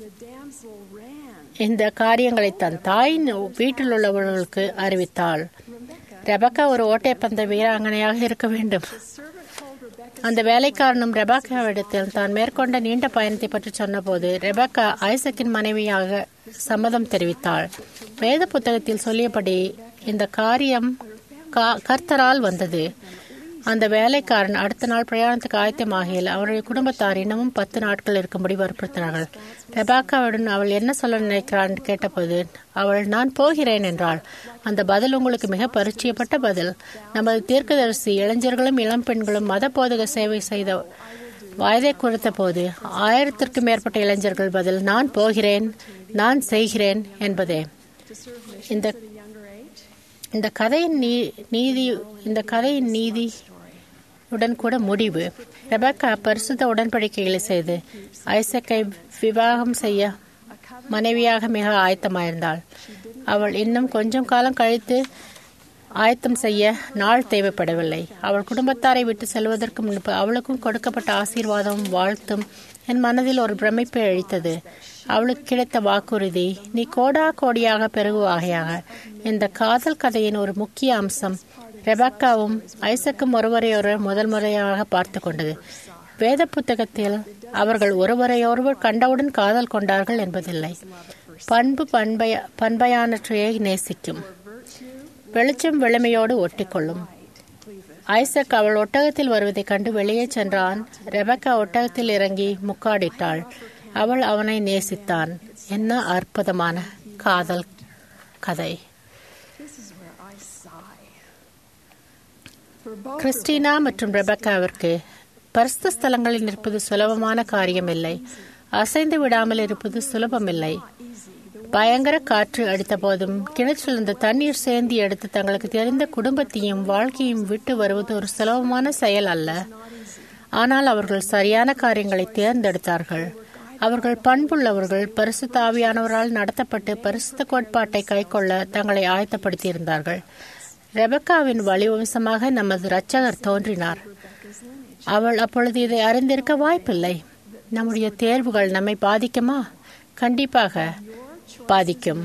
இந்த காரியங்களை தன் தாயின் வீட்டில் உள்ளவர்களுக்கு அறிவித்தாள் ரெபக்கா ஒரு ஓட்டைப்பந்த வீராங்கனையாக இருக்க வேண்டும் அந்த வேலைக்காரனும் ரெபக்காவிடத்தில் தான் மேற்கொண்ட நீண்ட பயணத்தை பற்றி சொன்னபோது ரெபக்கா ஐசக்கின் மனைவியாக சம்மதம் தெரிவித்தாள் வேத புத்தகத்தில் சொல்லியபடி இந்த காரியம் கா- கர்த்தரால் வந்தது அந்த வேலைக்காரன் அடுத்த நாள் பிரயாணத்துக்கு ஆயத்தமாகையில் அவருடைய குடும்பத்தார் இன்னமும் பத்து நாட்கள் இருக்கும்படி வற்புறுத்தினார்கள் ரெபாக்காவுடன் அவள் என்ன சொல்ல நினைக்கிறான் என்று கேட்டபோது அவள் நான் போகிறேன் என்றாள் அந்த பதில் உங்களுக்கு மிக பரிச்சயப்பட்ட பதில் நமது தீர்க்கதரிசி இளைஞர்களும் இளம் பெண்களும் மத போதக சேவை செய்த வயதை குறித்த போது ஆயிரத்திற்கும் மேற்பட்ட இளைஞர்கள் பதில் நான் போகிறேன் நான் செய்கிறேன் என்பதே இந்த இந்த கதையின் நீ- நீதி இந்த கதையின் நீதி உடன் கூட முடிவு ரெபக்கா பரிசுத்த உடன்படிக்கைகளை செய்து ஐசக்கை விவாகம் செய்ய மனைவியாக மிக ஆயத்தமாயிருந்தாள் அவள் இன்னும் கொஞ்சம் காலம் கழித்து ஆயத்தம் செய்ய நாள் தேவைப்படவில்லை அவள் குடும்பத்தாரை விட்டு செல்வதற்கு முன்பு அவளுக்கும் கொடுக்கப்பட்ட ஆசீர்வாதமும் வாழ்த்தும் என் மனதில் ஒரு பிரமிப்பை அழித்தது அவளுக்கு கிடைத்த வாக்குறுதி நீ கோடா கோடியாக பெருகுவாகையாக இந்த காதல் கதையின் ஒரு முக்கிய அம்சம் ரெபக்காவும் ஐசக்கும் ஒருவரையொருவர் முதல் முறையாக பார்த்து கொண்டது வேத புத்தகத்தில் அவர்கள் ஒருவரையொருவர் கண்டவுடன் காதல் கொண்டார்கள் என்பதில்லை பண்பு பண்பய பண்பையானற்றையை நேசிக்கும் வெளிச்சம் வெளுமையோடு ஒட்டிக்கொள்ளும் ஐசக் அவள் ஒட்டகத்தில் வருவதைக் கண்டு வெளியே சென்றான் ரெபக்கா ஒட்டகத்தில் இறங்கி முக்காடிட்டாள் அவள் அவனை நேசித்தான் என்ன அற்புதமான காதல் கதை கிறிஸ்டினா மற்றும் ரெபக்காவிற்கு பரிசுத்த ஸ்தலங்களில் நிற்பது சுலபமான காரியமில்லை அசைந்து விடாமல் இருப்பது சுலபமில்லை பயங்கர காற்று அடித்த போதும் கிணற்றிலிருந்து தண்ணீர் சேர்ந்து எடுத்து தங்களுக்கு தெரிந்த குடும்பத்தையும் வாழ்க்கையும் விட்டு வருவது ஒரு சுலபமான செயல் அல்ல ஆனால் அவர்கள் சரியான காரியங்களை தேர்ந்தெடுத்தார்கள் அவர்கள் பண்புள்ளவர்கள் பரிசுத்த ஆவியானவரால் நடத்தப்பட்டு பரிசுத்த கோட்பாட்டை கைக்கொள்ள தங்களை ஆயத்தப்படுத்தியிருந்தார்கள் ரெபக்காவின் வழிவம்சமாக நமது இரட்சகர் தோன்றினார் அவள் அப்பொழுது இதை அறிந்திருக்க வாய்ப்பில்லை நம்முடைய தேர்வுகள் நம்மை பாதிக்குமா கண்டிப்பாக பாதிக்கும்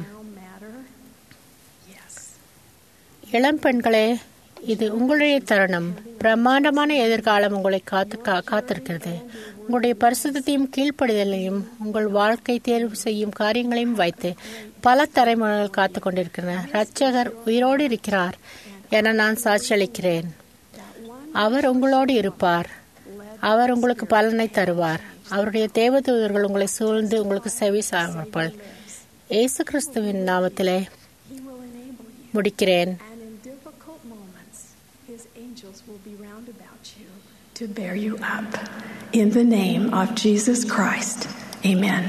இளம் பெண்களே இது உங்களுடைய தருணம் பிரம்மாண்டமான எதிர்காலம் உங்களை காத்து கா- காத்திருக்கிறது உங்களுடைய பரிசுத்தையும் கீழ்ப்படிதலையும் உங்கள் வாழ்க்கை தேர்வு செய்யும் காரியங்களையும் வைத்து பல தலைமுறைகள் காத்து கொண்டிருக்கின்றன இரட்சகர் உயிரோடு இருக்கிறார் என நான் சாட்சியளிக்கிறேன் அவர் உங்களோடு இருப்பார் அவர் உங்களுக்கு பலனை தருவார் அவருடைய தேவதூதர்கள் உங்களை சூழ்ந்து உங்களுக்கு செவி சார்பார்கள் இயேசு கிறிஸ்துவின் நாமத்திலே முடிக்கிறேன் And in difficult moments, his angels will be round about you to bear you up. In the name of Jesus Christ, amen.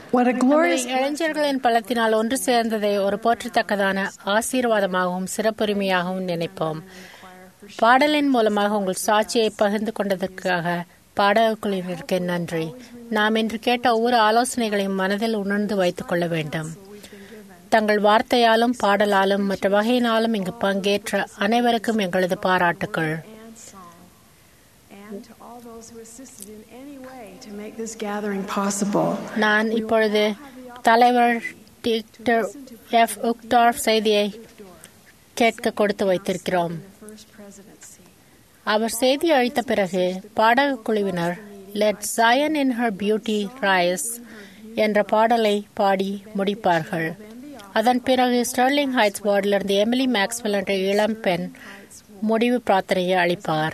What a glorious நம்முடைய இளைஞர்களின் பலத்தினால் ஒன்று சேர்ந்ததை ஒரு போற்றத்தக்கதான ஆசீர்வாதமாகவும் சிறப்புரிமையாகவும் நினைப்போம் பாடலின் மூலமாக உங்கள் சாட்சியை பகிர்ந்து கொண்டதற்காக பாடகுழுவினருக்கு நன்றி நாம் இன்று கேட்ட ஒவ்வொரு ஆலோசனைகளையும் மனதில் உணர்ந்து வைத்துக் கொள்ள வேண்டும் தங்கள் வார்த்தையாலும் பாடலாலும் மற்ற வகையினாலும் இங்கு பங்கேற்ற அனைவருக்கும் எங்களது பாராட்டுக்கள் and song, and to all those who assisted in any way to make this gathering possible. நான் இப்பொழுது தலைவர் டிக்டர் எஃப் உக்டார் செய்தியை கேட்க கொடுத்து வைத்திருக்கிறோம் First presidency. அவர் செய்தி அளித்த பிறகு பாடகக் குழுவினர் let Zion in her beauty rise என்ற பாடலை பாடி முடிப்பார்கள் அதன் பிறகு ஸ்டெர்லிங் ஹைட்ஸ் வார்டிலிருந்து எமிலி மேக்ஸ்வெல் என்ற இளம் பெண் முடிவு பிரார்த்தனையை அளிப்பார்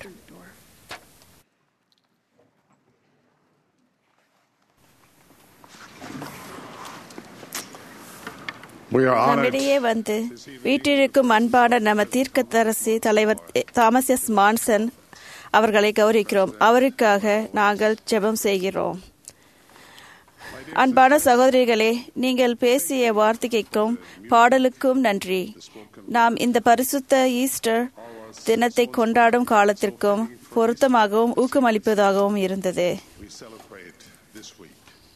We are honored நம்மிடையே வந்து வீட்டிற்கும் அன்பான நம்ம தீர்க்கதரசி தலைவர் தாமஸ் எஸ் மான்சன் அவர்களை கௌரவிக்கிறோம் அவருக்காக நாங்கள் ஜெபம் செய்கிறோம் அன்பான சகோதரிகளே நீங்கள் பேசிய வார்த்தைக்கும் பாடலுக்கும் நன்றி நாம் இந்த பரிசுத்த ஈஸ்டர் தினத்தை கொண்டாடும் காலத்திற்கும் பொருத்தமாகவும் ஊக்கமளிப்பதாகவும் இருந்தது we celebrate this week.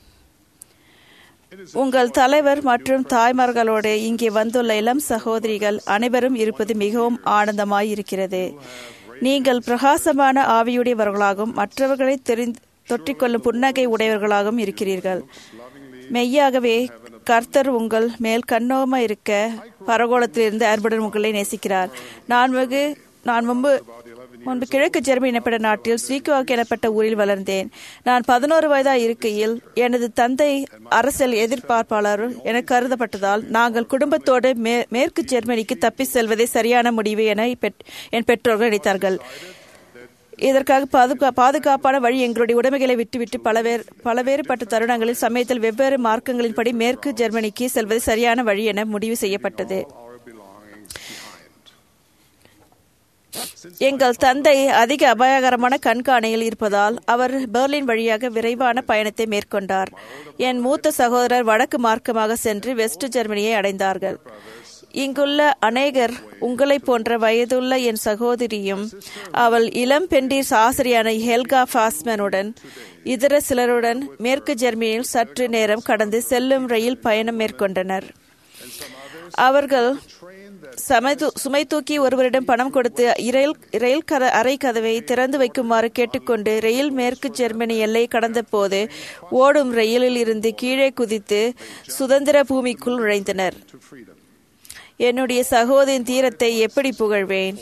உங்கள் தலைவர் மற்றும் தாய்மார்களோடு இங்கே வந்துள்ள இளம் சகோதரிகள் அனைவரும் இருப்பது மிகவும் ஆனந்தமாய் இருக்கிறது நீங்கள் பிரகாசமான ஆவியுடையவர்களாகவும் மற்றவர்களை தெரிந்து தொற்றிக்கொள்ளும் புன்னகை உடையவர்களாகவும் இருக்கிறீர்கள் மெய்யாகவே கர்த்தர் உங்கள் மேல் கண்ணோமா இருக்க பரகோளத்திலிருந்து அன்புடன் உங்களை நேசிக்கிறார் நான் வெகு நான் முன்பு முன்பு கிழக்கு ஜெர்மனி எனப்பட்ட நாட்டில் ஸ்ரீகுவாக் எனப்பட்ட ஊரில் வளர்ந்தேன் நான் பதினோரு வயதா இருக்கையில் எனது தந்தை அரசியல் எதிர்பார்ப்பாளர் என கருதப்பட்டதால் நாங்கள் குடும்பத்தோடு மே மேற்கு ஜெர்மனிக்கு தப்பி செல்வதே சரியான முடிவு என பெற்- என் பெற்றோர்கள் நினைத்தார்கள் இதற்காக பாதுகா பாதுகாப்பான வழி எங்களுடைய உடைமைகளை விட்டுவிட்டு பலவேறு பலவேறுபட்ட தருணங்களில் சமயத்தில் வெவ்வேறு மார்க்கங்களின்படி மேற்கு ஜெர்மனிக்கு செல்வது சரியான வழி என முடிவு செய்யப்பட்டது Our belongings behind. எங்கள் தந்தை அதிக அபாயகரமான கண்காணியில் இருப்பதால் அவர் பெர்லின் வழியாக விரைவான பயணத்தை மேற்கொண்டார் என் மூத்த சகோதரர் வடக்கு மார்க்கமாக சென்று வெஸ்ட் ஜெர்மனியை அடைந்தார்கள் இங்குள்ள அநேகர் உங்களைப் போன்ற வயதுள்ள என் சகோதரியும் அவள் இளம் பெண்டீர் ஆசிரியான ஹெல்கா ஃபாஸ்மனுடன் இதர சிலருடன் மேற்கு ஜெர்மனியில் சற்று நேரம் கடந்து செல்லும் ரயில் பயணம் மேற்கொண்டனர் அவர்கள் சமை தூ- சுமை தூக்கி ஒருவரிடம் பணம் கொடுத்து ரயில் ரயில் கத அறை கதவை திறந்து வைக்குமாறு கேட்டுக்கொண்டு ரயில் மேற்கு ஜெர்மனி எல்லை கடந்த போது ஓடும் ரயிலில் இருந்து கீழே குதித்து சுதந்திர பூமிக்குள் நுழைந்தனர் என்னுடைய சகோதரின் தீரத்தை எப்படி புகழ்வேன்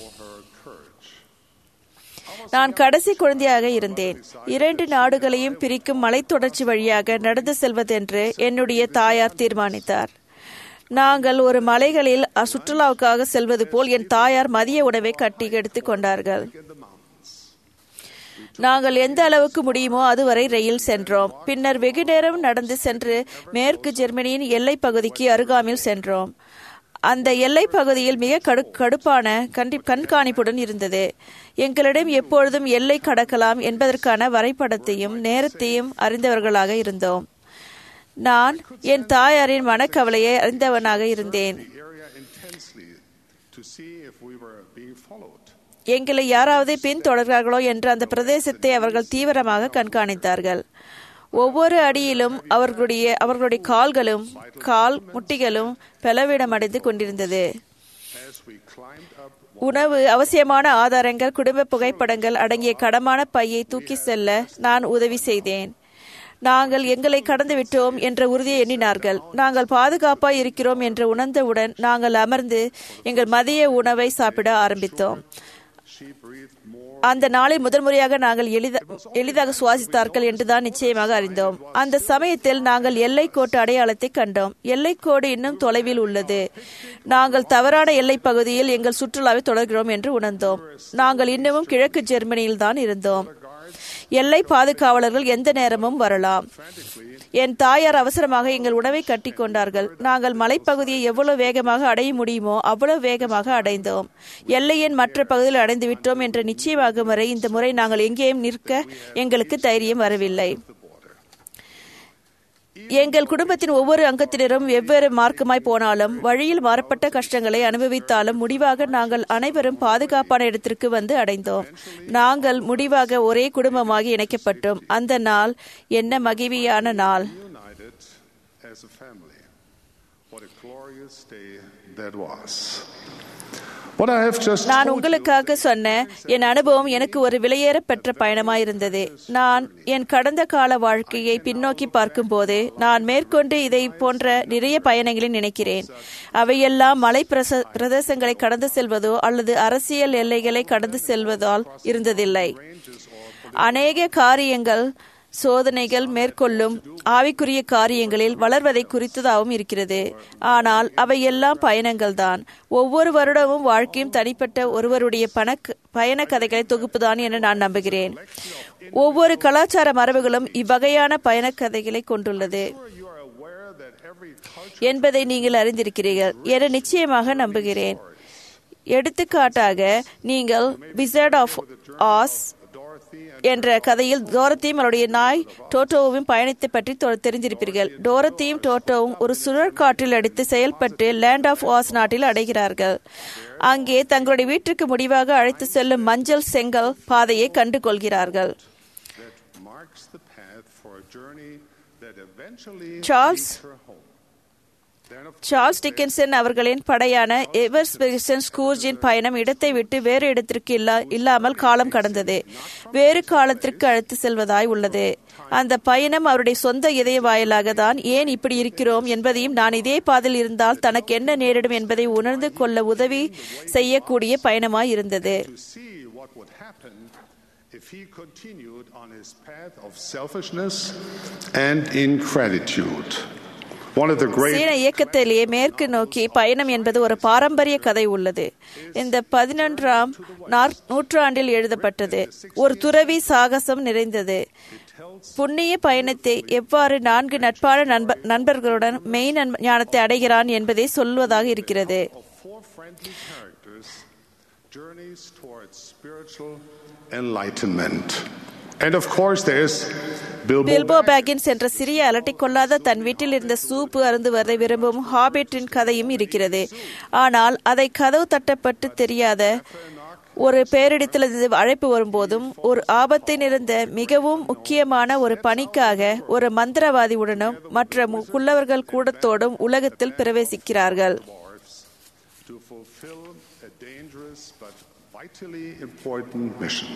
நான் கடைசி குழந்தையாக இருந்தேன் இரண்டு நாடுகளையும் பிரிக்கும் மலைத்தொடர்ச்சி வழியாக நடந்து செல்வதென்று என்னுடைய தாயார் தீர்மானித்தார் நாங்கள் ஒரு மலைகளில் அ- சுற்றுலாவுக்காக செல்வது போல் என் தாயார் மதிய உணவை கட்டி எடுத்துக் கொண்டார்கள் நாங்கள் எந்த அளவுக்கு முடியுமோ அதுவரை ரயில் சென்றோம் பின்னர் வெகு நேரம் நடந்து சென்று மேற்கு ஜெர்மனியின் எல்லைப் பகுதிக்கு அருகாமையில் சென்றோம் அந்த எல்லைப் பகுதியில் மிக கடு கடுப்பான கண்டி கண்காணிப்புடன் இருந்தது எங்களிடம் எப்பொழுதும் எல்லை கடக்கலாம் என்பதற்கான வரைபடத்தையும் நேரத்தையும் அறிந்தவர்களாக இருந்தோம் நான் என் தாயாரின் மனக்கவலையை அறிந்தவனாக இருந்தேன் The area intensely to see if we were being followed. எங்களை யாராவது பின்தொடர்கிறார்களோ என்று அந்த பிரதேசத்தை அவர்கள் தீவிரமாக கண்காணித்தார்கள் ஒவ்வொரு அடியிலும் அவர்களுடைய அவர்களுடைய கால்களும் கால் முட்டிகளும் பலவீனமடைந்து கொண்டிருந்தது As we climbed up உணவு அவசியமான ஆதாரங்கள் குடும்ப புகைப்படங்கள் அடங்கிய கடமான பையை தூக்கி செல்ல நான் உதவி செய்தேன் நாங்கள் எங்களை கடந்து விட்டோம் என்ற உறுதியை எண்ணினார்கள் நாங்கள் பாதுகாப்பாய் இருக்கிறோம் என்று உணர்ந்தவுடன் நாங்கள் அமர்ந்து எங்கள் மதிய உணவை சாப்பிட ஆரம்பித்தோம் she breathed more அந்த நாளில் முதல் முறையாக நாங்கள் எளித எளிதாக சுவாசித்தார்கள் என்றுதான் நிச்சயமாக அறிந்தோம் அந்த சமயத்தில் நாங்கள் எல்லைக்கோட்டு அடையாளத்தை கண்டோம் எல்லைக்கோடு இன்னும் தொலைவில் உள்ளது நாங்கள் தவறான எல்லைப் பகுதியில் எங்கள் சுற்றுலாவை தொடர்கிறோம் என்று உணர்ந்தோம் நாங்கள் இன்னமும் கிழக்கு ஜெர்மனியில் தான் இருந்தோம் எல்லை பாதுகாவலர்கள் எந்த நேரமும் வரலாம் என் தாயார் அவசரமாக எங்கள் உணவை கட்டி கொண்டார்கள் நாங்கள் மலைப்பகுதியை எவ்வளவு வேகமாக அடைய முடியுமோ அவ்வளவு வேகமாக அடைந்தோம் எல்லையின் மற்ற பகுதியில் அடைந்து விட்டோம் என்ற நிச்சயமாகும் வரை இந்த முறை நாங்கள் எங்கேயும் நிற்க எங்களுக்கு தைரியம் வரவில்லை எங்கள் குடும்பத்தின் ஒவ்வொரு அங்கத்தினரும் வெவ்வேறு மார்க்கமாய் போனாலும் வழியில் மாறப்பட்ட கஷ்டங்களை அனுபவித்தாலும் முடிவாக நாங்கள் அனைவரும் பாதுகாப்பான இடத்திற்கு வந்து அடைந்தோம் நாங்கள் முடிவாக ஒரே குடும்பமாக இணைக்கப்பட்டோம் அந்த நாள் என்ன மகிழ்ச்சியான நாள் united as a family. What a glorious day that was. What I have just நான் told you உங்களுக்காக சொன்ன என் அனுபவம் எனக்கு ஒரு விலையேறப்பெற்ற பயணமாயிருந்தது நான் என் கடந்த கால வாழ்க்கையை பின்னோக்கி பார்க்கும்போது நான் மேற்கொண்டு இதை போன்ற நிறைய பயணங்களை நினைக்கிறேன் அவையெல்லாம் மலை பிரச பிரதேசங்களை கடந்து செல்வதோ அல்லது அரசியல் எல்லைகளை கடந்து செல்வதால் இருந்ததில்லை அநேக காரியங்கள் சோதனைகள் மேற்கொள்ளும் ஆவிக்குரிய காரியங்களில் வளர்வதை குறித்ததாகவும் இருக்கிறது ஆனால் அவை எல்லாம் பயணங்கள்தான் ஒவ்வொரு வருடமும் வாழ்க்கையும் தனிப்பட்ட ஒருவருடைய பண பயண கதைகளை தொகுப்புதான் என நான் நம்புகிறேன் ஒவ்வொரு கலாச்சார மரபுகளும் இவ்வகையான பயண கதைகளை கொண்டுள்ளது you are aware that every culture என்பதை நீங்கள் அறிந்திருக்கிறீர்கள் என நிச்சயமாக நம்புகிறேன் எடுத்துக்காட்டாக நீங்கள் wizard of Oz Dorothy and என்ற கதையில் டோரத்தியும் அவருடைய நாய் டோட்டோவும் பயணத்தை பற்றி தொ- தெரிந்திருப்பீர்கள் டோரத்தியும் டோட்டோவும் ஒரு சுழற்காற்றில் அடித்து செயல்பட்டு லேண்ட் ஆஃப் ஆஸ் நாட்டில் அடைகிறார்கள் அங்கே தங்களுடைய வீட்டிற்கு முடிவாக அழைத்து செல்லும் மஞ்சள் செங்கல் பாதையை கண்டு கொள்கிறார்கள் that marks the path for a journey that eventually Charles leads her home. Then of Charles Dickenson அவர்களின் படையான எவர்ஸ்பிரிசன் ஸ்கூர்ஜின் பயணம் இடத்தை விட்டு வேறு இடத்திற்கு இல்லா இல்லாமல் காலம் கடந்தது வேறு காலத்திற்கு அழைத்து செல்வதாய் உள்ளது அந்த பயணம் அவருடைய சொந்த இதய வாயிலாக தான் ஏன் இப்படி இருக்கிறோம் என்பதையும் நான் இதே பாதையில் இருந்தால் தனக்கு என்ன நேரிடும் என்பதை உணர்ந்து கொள்ள உதவி செய்யக்கூடிய பயணமாய் இருந்தது to see what would happen if he continued on his path of selfishness and ingratitude. One of the great சீன இயக்கத்திலேயே மேற்கு நோக்கி பயணம் என்பது ஒரு பாரம்பரிய கதை உள்ளது இந்த பதினொன்றாம் நாற்- நூற்றாண்டில் எழுதப்பட்டது ஒரு துறவி சாகசம் நிறைந்தது புண்ணிய பயணத்தை எவ்வாறு நான்கு நட்பான நண்ப நண்பர்களுடன் மெய் நண்ப- ஞானத்தை அடைகிறான் என்பதை சொல்வதாக இருக்கிறது of four friendly characters journeys towards spiritual enlightenment. And of course, there's Bilbo, பில்போ பேகின்ஸ் என்ற சிறிய அலட்டிக் கொள்ளாத தன் வீட்டில் இருந்த சூப்பு அருந்துவதை விரும்பும் ஹாபிட்டின் கதையும் இருக்கிறது ஆனால் அதை கதவு தட்டப்பட்டு தெரியாத ஒரு பேரிடத்திலிருந்து அழைப்பு வரும்போதும் ஒரு ஆபத்தை நிறைந்த மிகவும் முக்கியமான ஒரு பணிக்காக ஒரு மந்திரவாதியுடனும் மற்ற மு- குள்ளவர்கள் கூடத்தோடும் உலகத்தில் பிரவேசிக்கிறார்கள் dwarfs to fulfill a dangerous but vitally important mission.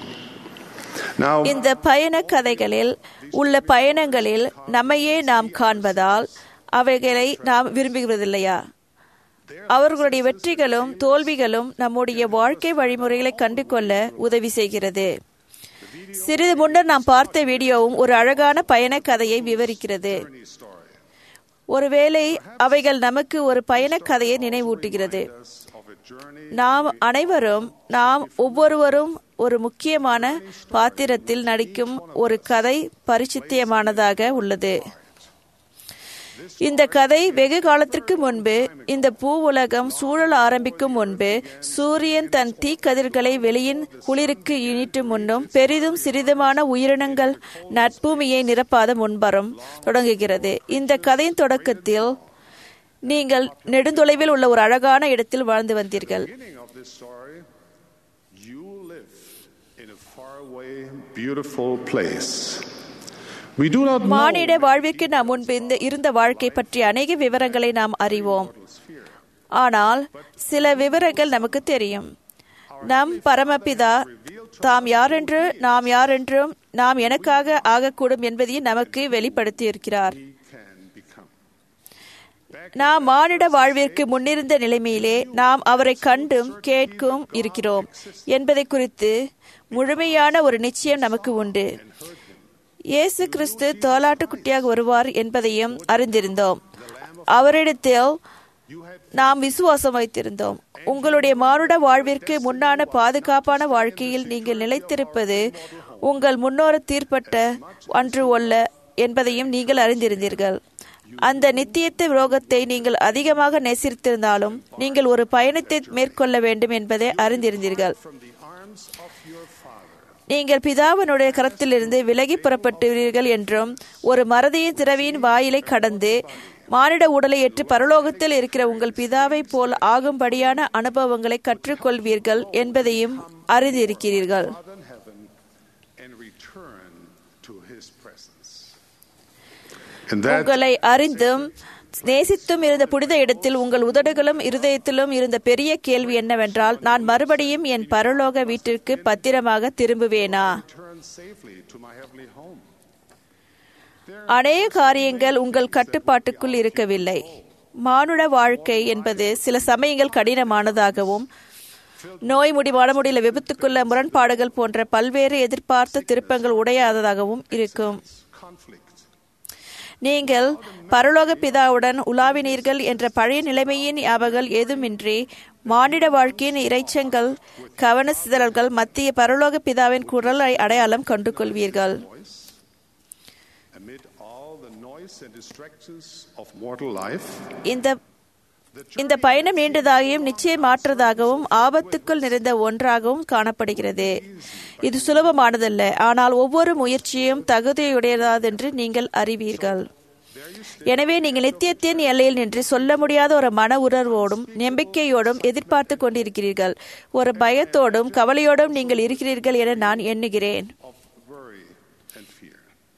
Now, இந்த பயண கதைகளில் உள்ள பயணங்களில் நம்மையே நாம் காண்பதால் அவைகளை நாம் விரும்புகிறதில்லையா அவர்களுடைய வெற்றிகளும் தோல்விகளும் நம்முடைய வாழ்க்கை வழிமுறைகளை கண்டு கொள்ள உதவி செய்கிறது சிறிது முன்னர் நாம் பார்த்த வீடியோவும் ஒரு அழகான பயண கதையை விவரிக்கிறது ஒருவேளை அவைகள் நமக்கு ஒரு பயண கதையை நினைவூட்டுகிறது of a journey நாம் அனைவரும் நாம் ஒவ்வொருவரும் ஒரு முக்கியமான பாத்திரத்தில் நடிக்கும் ஒரு கதை பரிச்சித்தியமானதாக உள்ளது இந்த கதை வெகு காலத்திற்கு முன்பு இந்த பூ உலகம் சூழல் ஆரம்பிக்கும் முன்பு சூரியன் தன் தீக்கதிர்களை வெளியின் குளிருக்கு இனிட்டு முன்னும் பெரிதும் சிறிதுமான உயிரினங்கள் நட்பூமியை நிரப்பாத முன்பரும் தொடங்குகிறது இந்த கதையின் தொடக்கத்தில் நீங்கள் நெடுந்தொலைவில் உள்ள ஒரு அழகான இடத்தில் வாழ்ந்து வந்தீர்கள் beginning of this story, you live in a faraway, beautiful place. We do not know மானிட வாழ்விற்கு நாம் முன்பு இந்த இருந்த வாழ்க்கை பற்றிய அநேக விவரங்களை நாம் அறிவோம் ஆனால் சில விவரங்கள் நமக்கு தெரியும் நம் பரமபிதா தாம் யாரென்று நாம் யாரென்றும் நாம் எனக்காக ஆகக்கூடும் என்பதையும் நமக்கு வெளிப்படுத்தி இருக்கிறார் we can become. நாம் மானிட வாழ்விற்கு முன்னிருந்த நிலைமையிலே நாம் அவரை கண்டும் கேட்கும் இருக்கிறோம் என்பதை குறித்து முழுமையான ஒரு நிச்சயம் நமக்கு உண்டு இயேசு கிறிஸ்து தோலாட்டுக்குட்டியாக வருவார் என்பதையும் அறிந்திருந்தோம் அவரிடத்தில் நாம் விசுவாசம் வைத்திருந்தோம் உங்களுடைய மானுட வாழ்விற்கு முன்னான பாதுகாப்பான வாழ்க்கையில் நீங்கள் நிலைத்திருப்பது உங்கள் முன்னோர் தீர்ப்பட்ட அன்று ஒல்ல என்பதையும் நீங்கள் அறிந்திருந்தீர்கள் அந்த நித்தியத்த ரோகத்தை நீங்கள் அதிகமாக நேசித்திருந்தாலும் நீங்கள் ஒரு பயணத்தை மேற்கொள்ள வேண்டும் என்பதை அறிந்திருந்தீர்கள் From the arms of your Father, நீங்கள் பிதாவினுடைய கரத்திலிருந்து விலகி புறப்பட்டுவீர்கள் என்றும் ஒரு மறதியின் திரவியின் வாயிலை கடந்து மானிட உடலை ஏற்று பரலோகத்தில் இருக்கிற உங்கள் பிதாவைப் போல் ஆகும்படியான அனுபவங்களை கற்றுக்கொள்வீர்கள் என்பதையும் அறிந்திருக்கிறீர்கள் Father in heaven and return to his presence. And that உங்களை அறிந்தும் நேசித்தும் இருந்த புனித இடத்தில் உங்கள் உதடுகளும் இருதயத்திலும் இருந்த பெரிய கேள்வி என்னவென்றால் நான் மறுபடியும் என் பரலோக வீட்டிற்கு பத்திரமாக திரும்புவேனா return safely to my heavenly home. அநேக காரியங்கள் உங்கள் கட்டுப்பாட்டுக்குள் இருக்கவில்லை மானுட வாழ்க்கை என்பது சில சமயங்கள் கடினமானதாகவும் நோய் முடி முடியல விபத்துக்குள்ள முரண்பாடுகள் போன்ற பல்வேறு எதிர்பார்த்த திருப்பங்கள் உடையாததாகவும் இருக்கும் Conflict. நீங்கள் பரலோக பிதாவுடன் உலாவினீர்கள் என்ற பழைய நிலைமையின் ஞாபகங்கள் ஏதுமின்றி மானிட வாழ்க்கையின் இறைச்சங்கள் கவன சிதறல்கள் மத்திய பரலோக பிதாவின் குரலை அடையாளம் கண்டு கொள்வீர்கள் Voice. Amid all the noise and distractions of mortal life, இந்த இந்த பயணம் நீண்டதாகவும் நிச்சயமாற்றதாகவும் ஆபத்துக்குள் நிறைந்த ஒன்றாகவும் காணப்படுகிறது இது சுலபமானதல்ல ஆனால் ஒவ்வொரு முயற்சியும் தகுதியுடையதாதென்று நீங்கள் அறிவீர்கள் எனவே நீங்கள் நித்தியத்தின் எல்லையில் நின்று சொல்ல முடியாத ஒரு மன உணர்வோடும் நம்பிக்கையோடும் எதிர்பார்த்து கொண்டிருக்கிறீர்கள் ஒரு பயத்தோடும் கவலையோடும் நீங்கள் இருக்கிறீர்கள் என நான் எண்ணுகிறேன் of worry and fear.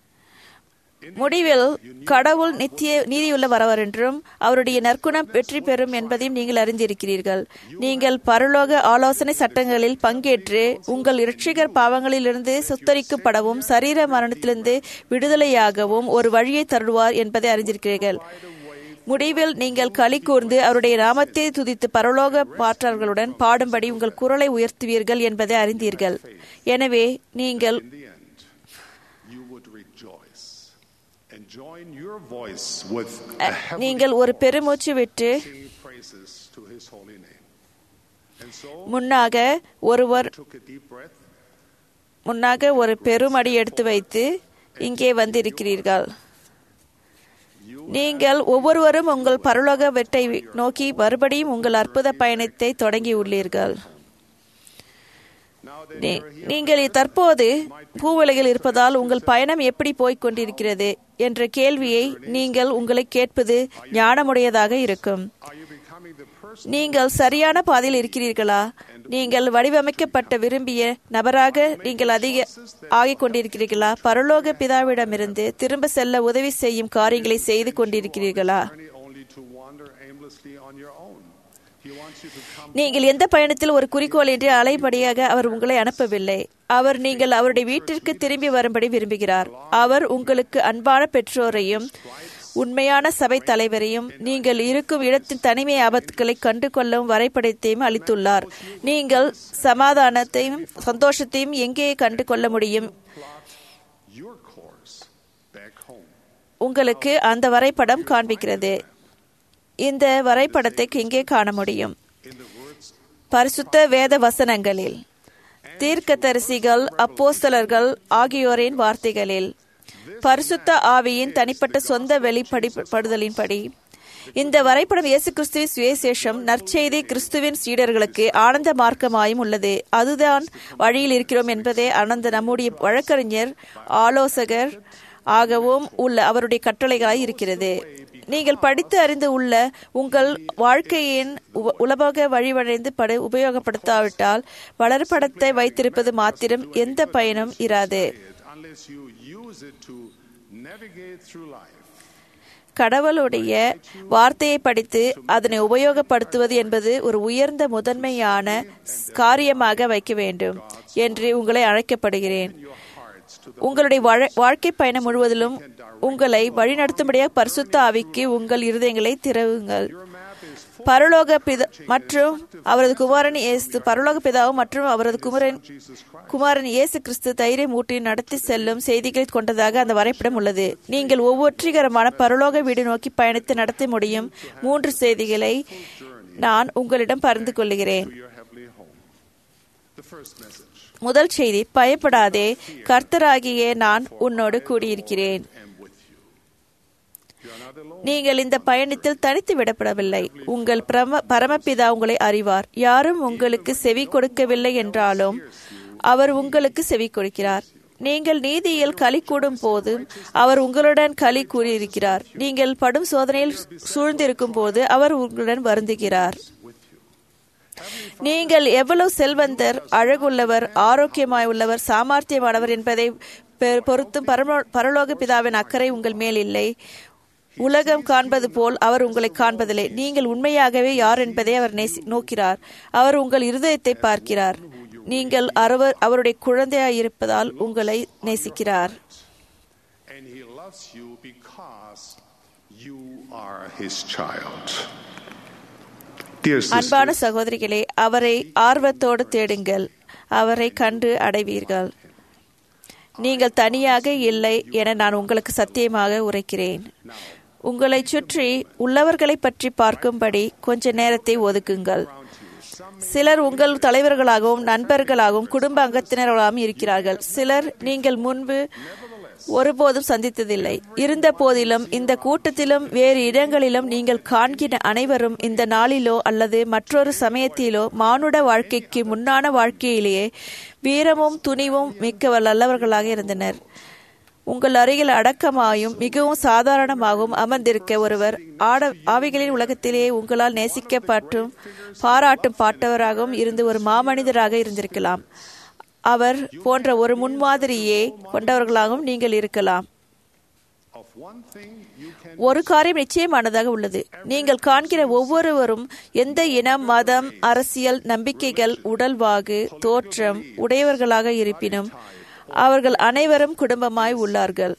முடிவில் கடவுள் நித்திய நீதியுள்ளவர் என்றும் அவருடைய நற்குணம் வெற்றி பெறும் என்பதையும் நீங்கள் அறிந்திருக்கிறீர்கள் நீங்கள் பரலோக ஆலோசனை சட்டங்களில் பங்கேற்று உங்கள் இரட்சிகர் பாவங்களிலிருந்து சுத்தரிக்கப்படவும் சரீர மரணத்திலிருந்து விடுதலையாகவும் ஒரு வழியை தருவார் என்பதை அறிந்திருக்கிறீர்கள் முடிவில் நீங்கள் களி கூர்ந்து அவருடைய நாமத்தை துதித்து பரலோக பாற்றர்களுடன் பாடும்படி உங்கள் குரலை உயர்த்துவீர்கள் என்பதை அறிந்தீர்கள் எனவே நீங்கள் In the end, you would rejoice and join your voice with a heavenly நீங்கள் ஒரு பெருமூச்சு விட்டு singing praises to his holy name. And so, முன்னாக ஒருவர் took a deep breath முன்னாக ஒரு பெருமடி எடுத்து வைத்து இங்கே வந்திருக்கிறீர்கள் நீங்கள் ஒவ்வொருவரும் உங்கள் பரலோக வெட்டை நோக்கி மறுபடியும் உங்கள் அற்புத பயணத்தை தொடங்கியுள்ளீர்கள் Now that நீ- you're here, நீங்கள் தற்போது பூவுலகில் இருப்பதால் உங்கள் பயணம் எப்படி போய்க் கொண்டிருக்கிறது என்ற கேள்வியை நீங்கள் உங்களை கேட்பது ஞானமுடையதாக இருக்கும் are you becoming the person நீங்கள் சரியான பாதையில் இருக்கிறீர்களா நீங்கள் வடிவமைக்கப்பட்ட விரும்பிய நபராக நீங்கள் அதிக ஆகிக் கொண்டிருக்கிறீர்களா பரலோக பிதாவிடமிருந்து திரும்ப செல்ல உதவி செய்யும் காரியங்களை செய்து கொண்டிருக்கிறீர்களா journey only to wander aimlessly on your own? He wants you to come நீங்கள் எந்த பயணத்தில் ஒரு குறிக்கோள் என்று அலைபடியாக அவர் உங்களை அனுப்பவில்லை அவர் நீங்கள் அவருடைய வீட்டிற்கு திரும்பி வரும்படி விரும்புகிறார் அவர் உங்களுக்கு அன்பான பெற்றோரையும் உண்மையான சபை தலைவரையும் நீங்கள் இருக்கும் இடத்தின் தனிமை ஆபத்துக்களை கண்டு கொள்ளும் வரைபடத்தையும் அளித்துள்ளார் நீங்கள் சமாதானத்தையும் சந்தோஷத்தையும் எங்கே கண்டு கொள்ள முடியும் your course back home. உங்களுக்கு அந்த வரைபடம் காண்பிக்கிறது இந்த வரைபடத்தை இங்கே காண முடியும் பரிசுத்த வேத வசனங்களில் தீர்க்கதரிசிகள் அப்போஸ்தலர்கள் ஆகியோரின் வார்த்தைகளில் பரிசுத்த ஆவியின் தனிப்பட்ட சொந்த வெளிப்படுதலின்படி இந்த வரைபடம் இயேசு கிறிஸ்துவின் சுவிசேஷம் நற்செய்தி கிறிஸ்துவின் சீடர்களுக்கு ஆனந்த மார்க்கமாயும் உள்ளது அதுதான் வழியில் இருக்கிறோம் என்பதே ஆனந்த நம்முடைய வழக்கறிஞர் ஆலோசகர் ஆகவும் உள்ள அவருடைய கட்டளைகளாய் இருக்கிறது நீங்கள் படித்து அறிந்து உள்ள உங்கள் வாழ்க்கையின் உப- உலக வழிவடைந்து படு உபயோகப்படுத்தாவிட்டால் வளர்படத்தை வைத்திருப்பது மாத்திரம் எந்த பயனும் இராது Unless you use it to navigate through life. கடவுளுடைய வார்த்தையை படித்து அதனை உபயோகப்படுத்துவது என்பது ஒரு உயர்ந்த முதன்மையான காரியமாக வைக்க வேண்டும் என்று உங்களை அழைக்கப்படுகிறேன் உங்களுடைய வாழ- வாழ்க்கை பயணம் முழுவதிலும் உங்களை வழிநடத்தும்படியாக பரிசுத்த ஆவிக்கு உங்கள் இருதயங்களை திறவுங்கள் பரலோக பிதா மற்றும் அவரது குமாரன் இயேசு பரலோக பிதாவும் மற்றும் அவரது குமரன் குமாரன் இயேசு கிறிஸ்து தைரியம் ஊட்டி நடத்தி செல்லும் செய்திகளை கொண்டதாக அந்த வரைபடம் உள்ளது நீங்கள் ஒவ்வொற்றிகரமான பரலோக வீடு நோக்கி பயணித்து நடத்த முடியும் மூன்று செய்திகளை நான் உங்களிடம் பகிர்ந்து கொள்கிறேன் to your heavenly home. The first message முதல் செய்தி பயப்படாதே கர்த்தராகிய நான் உன்னோடு கூடியிருக்கிறேன் am with you. You are not alone. நீங்கள் இந்த பயணத்தில் தனித்து விடப்படவில்லை உங்கள் பிரம பரமபிதா உங்களை அறிவார் யாரும் உங்களுக்கு செவி கொடுக்கவில்லை என்றாலும் அவர் உங்களுக்கு செவி கொடுக்கிறார் நீங்கள் நீதியில் களி கூடும் போதும் அவர் உங்களுடன் களி கூறியிருக்கிறார் நீங்கள் படும் சோதனையில் சூழ்ந்திருக்கும் போது அவர் உங்களுடன் வருந்துகிறார் நீங்கள் எவ்வளவு செல்வந்தர் அழகுள்ளவர் ஆரோக்கியமாய் உள்ளவர் சாமர்த்தியமானவர் என்பதை பெ- பொறுத்தும் பரம- பரலோக பிதாவின் அக்கறை உங்கள் மேல் இல்லை உலகம் காண்பது போல் அவர் உங்களை காண்பதில்லை நீங்கள் உண்மையாகவே யார் என்பதை அவர் நேசி நோக்கிறார் அவர் உங்கள் இருதயத்தை பார்க்கிறார் நீங்கள் அரவர் அவருடைய குழந்தையாய் இருப்பதால் உங்களை நேசிக்கிறார் And he loves you because you are his child. Dear அன்பான sisters, சகோதரிகளே அவரை ஆர்வத்தோடு தேடுங்கள் அவரை கண்டு அடைவீர்கள் நீங்கள் தனியாக இல்லை என நான் உங்களுக்கு சத்தியமாக உரைக்கிறேன் உங்களை சுற்றி உள்ளவர்களை பற்றி பார்க்கும்படி கொஞ்ச நேரத்தை ஒதுக்குங்கள் சிலர் உங்கள் தலைவர்களாகவும் நண்பர்களாகவும் குடும்ப அங்கத்தினர்களாகவும் இருக்கிறார்கள் சிலர் நீங்கள் முன்பு ஒருபோதும் சந்தித்ததில்லை இருந்த போதிலும் இந்த கூட்டத்திலும் வேறு இடங்களிலும் நீங்கள் காண்கிற அனைவரும் இந்த நாளிலோ அல்லது மற்றொரு சமயத்திலோ மானுட வாழ்க்கைக்கு முன்னான வாழ்க்கையிலேயே வீரமும் துணிவும் மிக்க நல்லவர்களாக இருந்தனர் உங்கள் அருகில் அடக்கமாயும் மிகவும் சாதாரணமாகவும் அமர்ந்திருக்க ஒருவர் ஆட ஆவிகளின் உலகத்திலேயே உங்களால் நேசிக்கப்பட்டும் பாராட்டும் பாட்டவராகவும் இருந்து ஒரு மாமனிதராக இருந்திருக்கலாம் அவர் போன்ற ஒரு முன்மாதிரியே கொண்டவர்களாகவும் நீங்கள் இருக்கலாம் of one thing you can ஒரு காரியம் நிச்சயமானதாக உள்ளது நீங்கள் காண்கிற ஒவ்வொருவரும் எந்த இனம் மதம் அரசியல் நம்பிக்கைகள் உடல்வாகு தோற்றம் உடையவர்களாக இருப்பினும் அவர்கள் அனைவரும் குடும்பமாய் உள்ளார்கள்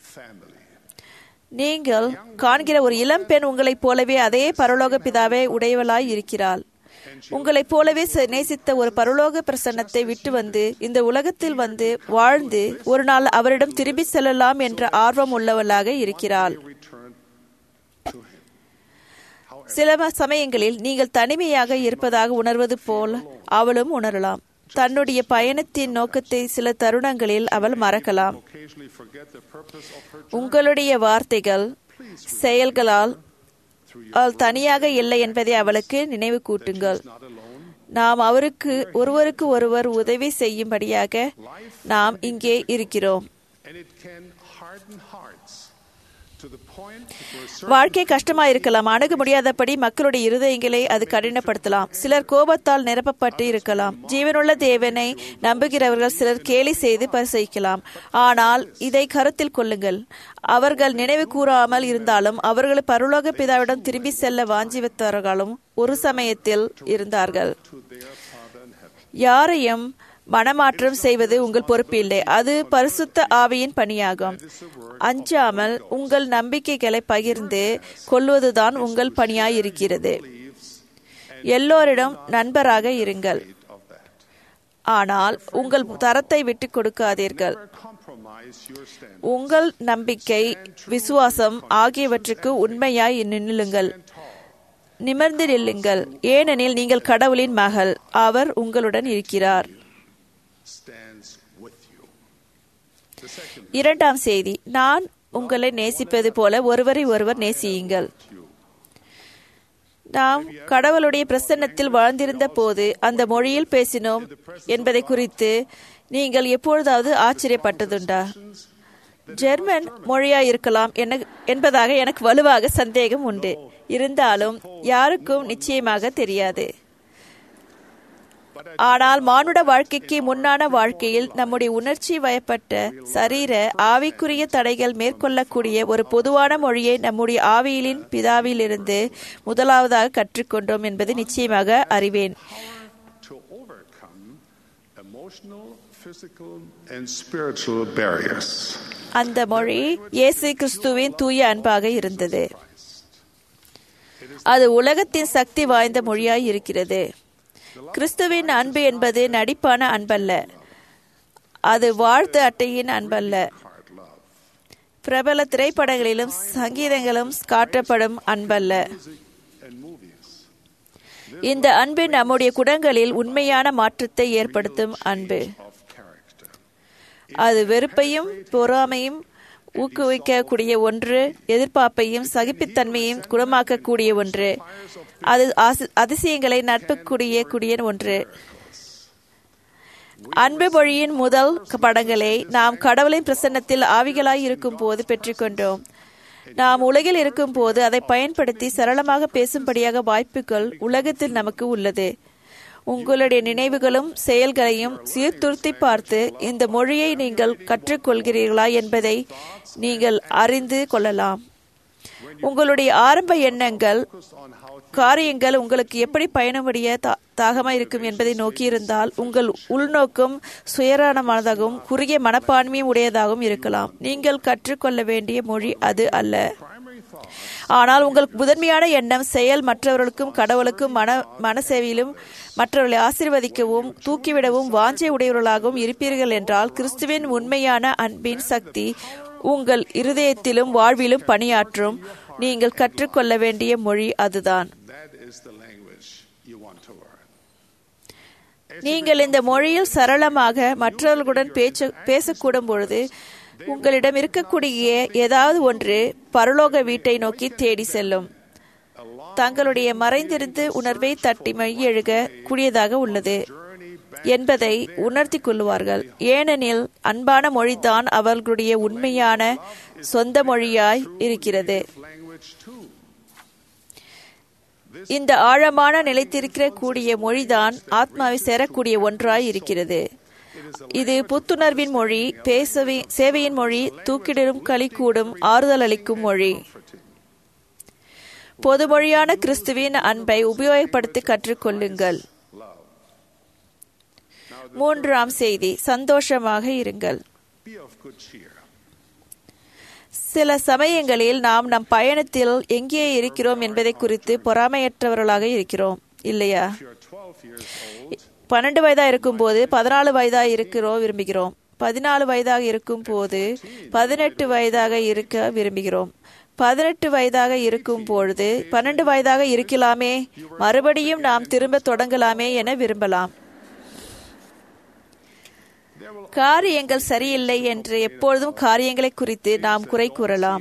நீங்கள் காண்கிற ஒரு இளம் பெண் உங்களைப் போலவே அதே பரலோக பிதாவே உடையவளாய் இருக்கிறாள் உங்களைப் போலவே ச- நேசித்த ஒரு பரலோக பிரசன்னத்தை விட்டு வந்து இந்த உலகத்தில் வந்து வாழ்ந்து ஒரு நாள் அவரிடம் திரும்பி செல்லலாம் என்ற ஆர்வம் உள்ளவளாக இருக்கிறாள் return to him. சில ம- சமயங்களில் நீங்கள் தனிமையாக இருப்பதாக உணர்வது போல் அவளும் உணரலாம் தன்னுடைய பயணத்தின் நோக்கத்தை சில தருணங்களில் அவள் மறக்கலாம் Occasionally forget the purpose of her உங்களுடைய வார்த்தைகள் செயல்களால் அவள் தனியாக இல்லை என்பதை அவளுக்கு நினைவு கூட்டுங்கள் not alone. நாம் அவருக்கு ஒருவருக்கு ஒருவர் உதவி செய்யும்படியாக நாம் இங்கே இருக்கிறோம் And it can harden hearts to the point where certain வாழ்க்கை கஷ்டமாக இருக்கலாம் அணுக முடியாதபடி மக்களுடைய இருதயங்களை அது கடினப்படுத்தலாம் சிலர் கோபத்தால் நிரப்பப்பட்டு இருக்கலாம் ஜீவனுள்ள தேவனை நம்புகிறவர்கள் சிலர் கேலி செய்து பரிசயிக்கலாம் ஆனால் இதை கருத்தில் கொள்ளுங்கள் அவர்கள் நினைவு கூறாமல் இருந்தாலும் அவர்கள் பரலோக பிதாவிடம் திரும்பி செல்ல வாஞ்சிவத்தவர்களும் ஒரு சமயத்தில் இருந்தார்கள் யாரையும் மனமாற்றம் செய்வது உங்கள் பொறுப்பு இல்லை அது பரிசுத்த ஆவியின் பணியாகும் அஞ்சாமல் உங்கள் நம்பிக்கைகளை பகிர்ந்து கொள்வதுதான் உங்கள் பணியாயிருக்கிறது எல்லோரிடம் நண்பராக இருங்கள் ஆனால் உங்கள் தரத்தை விட்டு கொடுக்காதீர்கள் compromise your stand. உங்கள் நம்பிக்கை விசுவாசம் ஆகியவற்றுக்கு உண்மையாய் நில்லுங்கள் நிமிர்ந்து நில்லுங்கள் ஏனெனில் நீங்கள் கடவுளின் மகள் அவர் உங்களுடன் இருக்கிறார் stands with you. The second இரண்டாம் செய்தி நான் உங்களை நேசிப்பது போல ஒருவரை ஒருவர் நேசியுங்கள் நாம் கடவுளுடைய பிரசன்னத்தில் வாழ்ந்திருந்த போது அந்த மொழியில் பேசினோம் என்பதை குறித்து நீங்கள் எப்பொழுதாவது ஆச்சரியப்பட்டதுண்டா ஜெர்மன் மொழியா இருக்கலாம் என என்பதாக எனக்கு வலுவாக சந்தேகம் உண்டு இருந்தாலும் யாருக்கும் நிச்சயமாக தெரியாது ஆனால் மானுட வாழ்க்கைக்கு முன்னான வாழ்க்கையில் நம்முடைய உணர்ச்சி வயப்பட்ட சரீர ஆவிக்குரிய தடைகள் மேற்கொள்ளக்கூடிய ஒரு பொதுவான மொழியை நம்முடைய ஆவியிலின் பிதாவிலிருந்து முதலாவதாக கற்றுக்கொண்டோம் என்பது நிச்சயமாக அறிவேன் to overcome emotional, physical, and spiritual barriers. அந்த மொழி இயேசு கிறிஸ்துவின் தூய அன்பாக இருந்தது அது உலகத்தின் சக்தி வாய்ந்த மொழியாய் இருக்கிறது கிறிஸ்துவின் அன்பு என்பது நடிப்பான அன்பல்ல அது வாழ்த்து அட்டையின் அன்பல்ல பிரபல திரைப்படங்களிலும் சங்கீதங்களும் காட்டப்படும் அன்பல்ல And movies. இந்த அன்பு நம்முடைய குடங்களில் உண்மையான மாற்றத்தை ஏற்படுத்தும் அன்பு of character. அது வெறுப்பையும் பொறாமையும் ஊக்குவிக்கக்கூடிய ஒன்று எதிர்பார்ப்பையும் சகிப்புத்தன்மையும் குணமாக்கக்கூடிய ஒன்று அது ஆசி- அதிசயங்களை நட்புக்கூடிய கூடிய ஒன்று அன்பு மொழியின் முதல் படங்களை நாம் கடவுளின் பிரசன்னத்தில் ஆவிகளாய் இருக்கும் போது பெற்றுக்கொண்டோம் நாம் உலகில் இருக்கும் போது அதை பயன்படுத்தி சரளமாக பேசும்படியாக வாய்ப்புகள் உலகத்தில் நமக்கு உள்ளது உங்களுடைய நினைவுகளும் செயல்களையும் சீர்திருத்தி பார்த்து இந்த மொழியை நீங்கள் கற்றுக்கொள்கிறீர்களா என்பதை நீங்கள் அறிந்து கொள்ளலாம் உங்களுடைய ஆரம்ப எண்ணங்கள் காரியங்கள் உங்களுக்கு எப்படி பயணமுடைய தாகமாக இருக்கும் என்பதை நோக்கியிருந்தால் உங்கள் உள்நோக்கம் சுயரானமானதாகவும் குறுகிய மனப்பான்மையும் உடையதாகவும் இருக்கலாம் நீங்கள் கற்றுக்கொள்ள வேண்டிய மொழி அது அல்ல ஆனால் உங்கள் முதன்மையான எண்ணம் செயல் மற்றவர்களுக்கும் கடவுளுக்கும் மன மனசேவையிலும் மற்றவர்களை ஆசிர்வதிக்கவும் தூக்கிவிடவும் வாஞ்சை உடையவர்களாகவும் இருப்பீர்கள் என்றால் கிறிஸ்துவின் உண்மையான அன்பின் சக்தி உங்கள் இருதயத்திலும் வாழ்விலும் பணியாற்றும் நீங்கள் கற்றுக்கொள்ள வேண்டிய மொழி அதுதான் நீங்கள் இந்த மொழியில் சரளமாக மற்றவர்களுடன் பேச்ச பேசக்கூடும் பொழுது உங்களிடம் இருக்கக்கூடிய ஏதாவது ஒன்று பரலோக வீட்டை நோக்கி தேடி செல்லும் தங்களுடைய மறைந்திருந்து உணர்வை தட்டி மையெழுக கூடியதாக உள்ளது என்பதை உணர்த்தி கொள்வார்கள் ஏனெனில் அன்பான மொழிதான் அவர்களுடைய உண்மையான சொந்த மொழியாய் இருக்கிறது இந்த ஆழமான நிலைத்திருக்கிற கூடிய மொழிதான் ஆத்மாவை சேரக்கூடிய ஒன்றாய் இருக்கிறது இது புத்துணர்வின் மொழி பேசவே சேவையின் மொழி தூக்கிடும் களி கூடும் ஆறுதல் அளிக்கும் மொழி பொதுமொழியான கிறிஸ்துவின் அன்பை உபயோகப்படுத்தி கற்றுக்கொள்ளுங்கள் மூன்றாம் செய்தி சந்தோஷமாக இருங்கள் சில சமயங்களில் நாம் நம் பயணத்தில் எங்கே இருக்கிறோம் என்பதை குறித்து பொறாமையற்றவர்களாக இருக்கிறோம் இல்லையா பன்னெண்டு வயதாக இருக்கும்போது பதினாலு வயதாக இருக்கிறோம் விரும்புகிறோம் பதினாலு வயதாக இருக்கும் போது பதினெட்டு வயதாக இருக்க விரும்புகிறோம் பதினெட்டு வயதாக இருக்கும் பொழுது பன்னெண்டு வயதாக இருக்கலாமே மறுபடியும் நாம் திரும்ப தொடங்கலாமே என விரும்பலாம் காரியங்கள் சரியில்லை என்று எப்பொழுதும் காரியங்களை குறித்து நாம் குறை கூறலாம்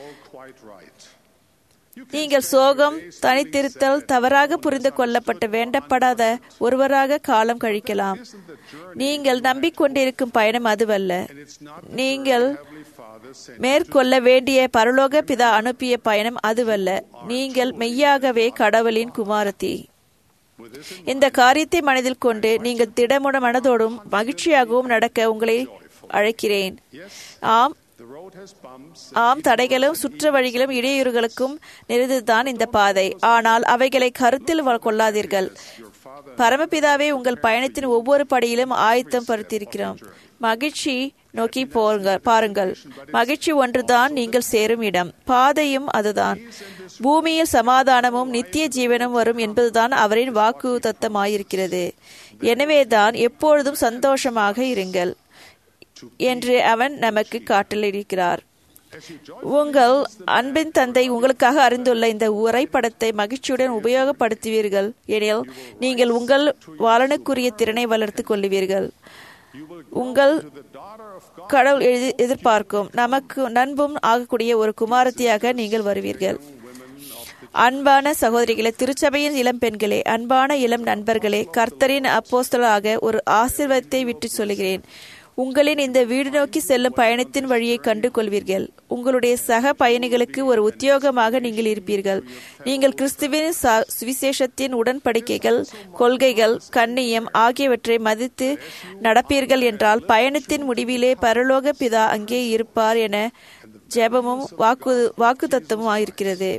நீங்கள் சோகம் தனித்திருத்தல் தவறாக புரிந்து கொள்ளப்பட்ட வேண்டப்படாத ஒருவராக காலம் கழிக்கலாம் நீங்கள் நம்பிக்கொண்டிருக்கும் பயணம் அதுவல்ல நீங்கள் மேற்கொள்ள வேண்டிய பரலோக பிதா அனுப்பிய பயணம் அதுவல்ல நீங்கள் மெய்யாகவே கடவுளின் குமாரத்தி இந்த காரியத்தை மனதில் கொண்டு நீங்கள் திடமுட மனதோடும் மகிழ்ச்சியாகவும் நடக்க உங்களை அழைக்கிறேன் ஆம் ஆம் தடைகளும் சுற்று வழிகளும் இடையூறுகளுக்கும் நிறைந்ததுதான் இந்த பாதை ஆனால் அவைகளை கருத்தில் கொள்ளாதீர்கள் பரமபிதாவே உங்கள் பயணத்தின் ஒவ்வொரு படியிலும் ஆயத்தம் படுத்தியிருக்கிறோம் மகிழ்ச்சி நோக்கி போங்க பாருங்கள் மகிழ்ச்சி ஒன்றுதான் நீங்கள் சேரும் இடம் பாதையும் அதுதான் பூமியில் சமாதானமும் நித்திய ஜீவனும் வரும் என்பதுதான் அவரின் வாக்கு தத்தமாயிருக்கிறது எனவேதான் எப்பொழுதும் சந்தோஷமாக இருங்கள் என்று அவன் நமக்கு காட்டலிருக்கிறார் உங்கள் அன்பின் தந்தை உங்களுக்காக அறிந்துள்ள இந்த உரைப்படத்தை மகிழ்ச்சியுடன் உபயோகப்படுத்துவீர்கள் எனில் நீங்கள் உங்கள் வாழனுக்குரிய திறனை வளர்த்துக் கொள்ளுவீர்கள் உங்கள் கடவுள் எதிர்பார்க்கும் நமக்கு நண்பும் ஆகக்கூடிய ஒரு குமாரத்தியாக நீங்கள் வருவீர்கள் அன்பான சகோதரிகளே திருச்சபையின் இளம் பெண்களே அன்பான இளம் நண்பர்களே கர்த்தரின் அப்போஸ்தலாக ஒரு ஆசீர்வாதத்தை விட்டு சொல்கிறேன் உங்களின் இந்த வீடு நோக்கி செல்லும் பயணத்தின் வழியை கண்டு கொள்வீர்கள் உங்களுடைய சக பயணிகளுக்கு ஒரு உத்தியோகமாக நீங்கள் இருப்பீர்கள் நீங்கள் கிறிஸ்துவின் சுவிசேஷத்தின் உடன்படிக்கைகள் கொள்கைகள் கண்ணியம் ஆகியவற்றை மதித்து நடப்பீர்கள் என்றால் பயணத்தின் முடிவிலே பரலோக பிதா அங்கே இருப்பார் என ஜெபமும் வாக்கு வாக்கு தத்துவமும் ஆயிருக்கிறது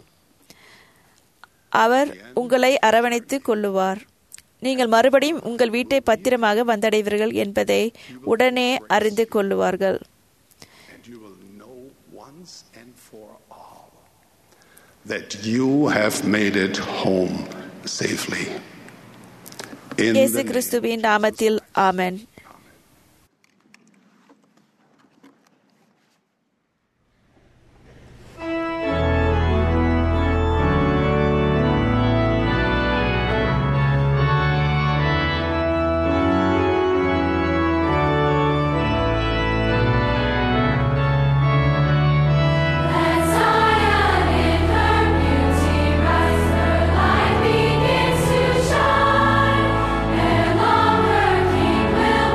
அவர் உங்களை அரவணைத்து கொள்ளுவார் நீங்கள் மறுபடியும் உங்கள் வீட்டை பத்திரமாக வந்தடைவீர்கள் என்பதை உடனே அறிந்து கொள்ளுவார்கள் that you have made it home safely. In இயேசு the name கிறிஸ்துவின் நாமத்தில் ஆமென் Let Zion in her beauty rise, her light begins to shine, and long her King will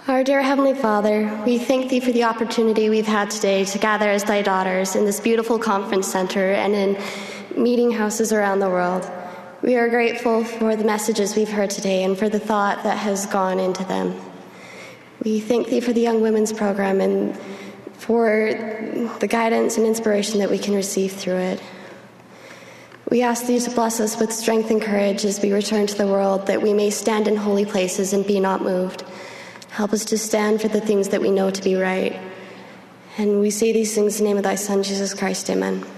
Our dear Heavenly Father, we thank Thee for the opportunity we've had today to gather as Thy daughters in this beautiful conference center and in meeting houses around the world. We are grateful for the messages we've heard today and for the thought that has gone into them. We thank Thee for the Young Women's Program and for the guidance and inspiration that we can receive through it. We ask Thee to bless us with strength and courage as we return to the world, that we may stand in holy places and be not moved. Help us to stand for the things that we know to be right. And we say these things in the name of Thy Son, Jesus Christ. Amen.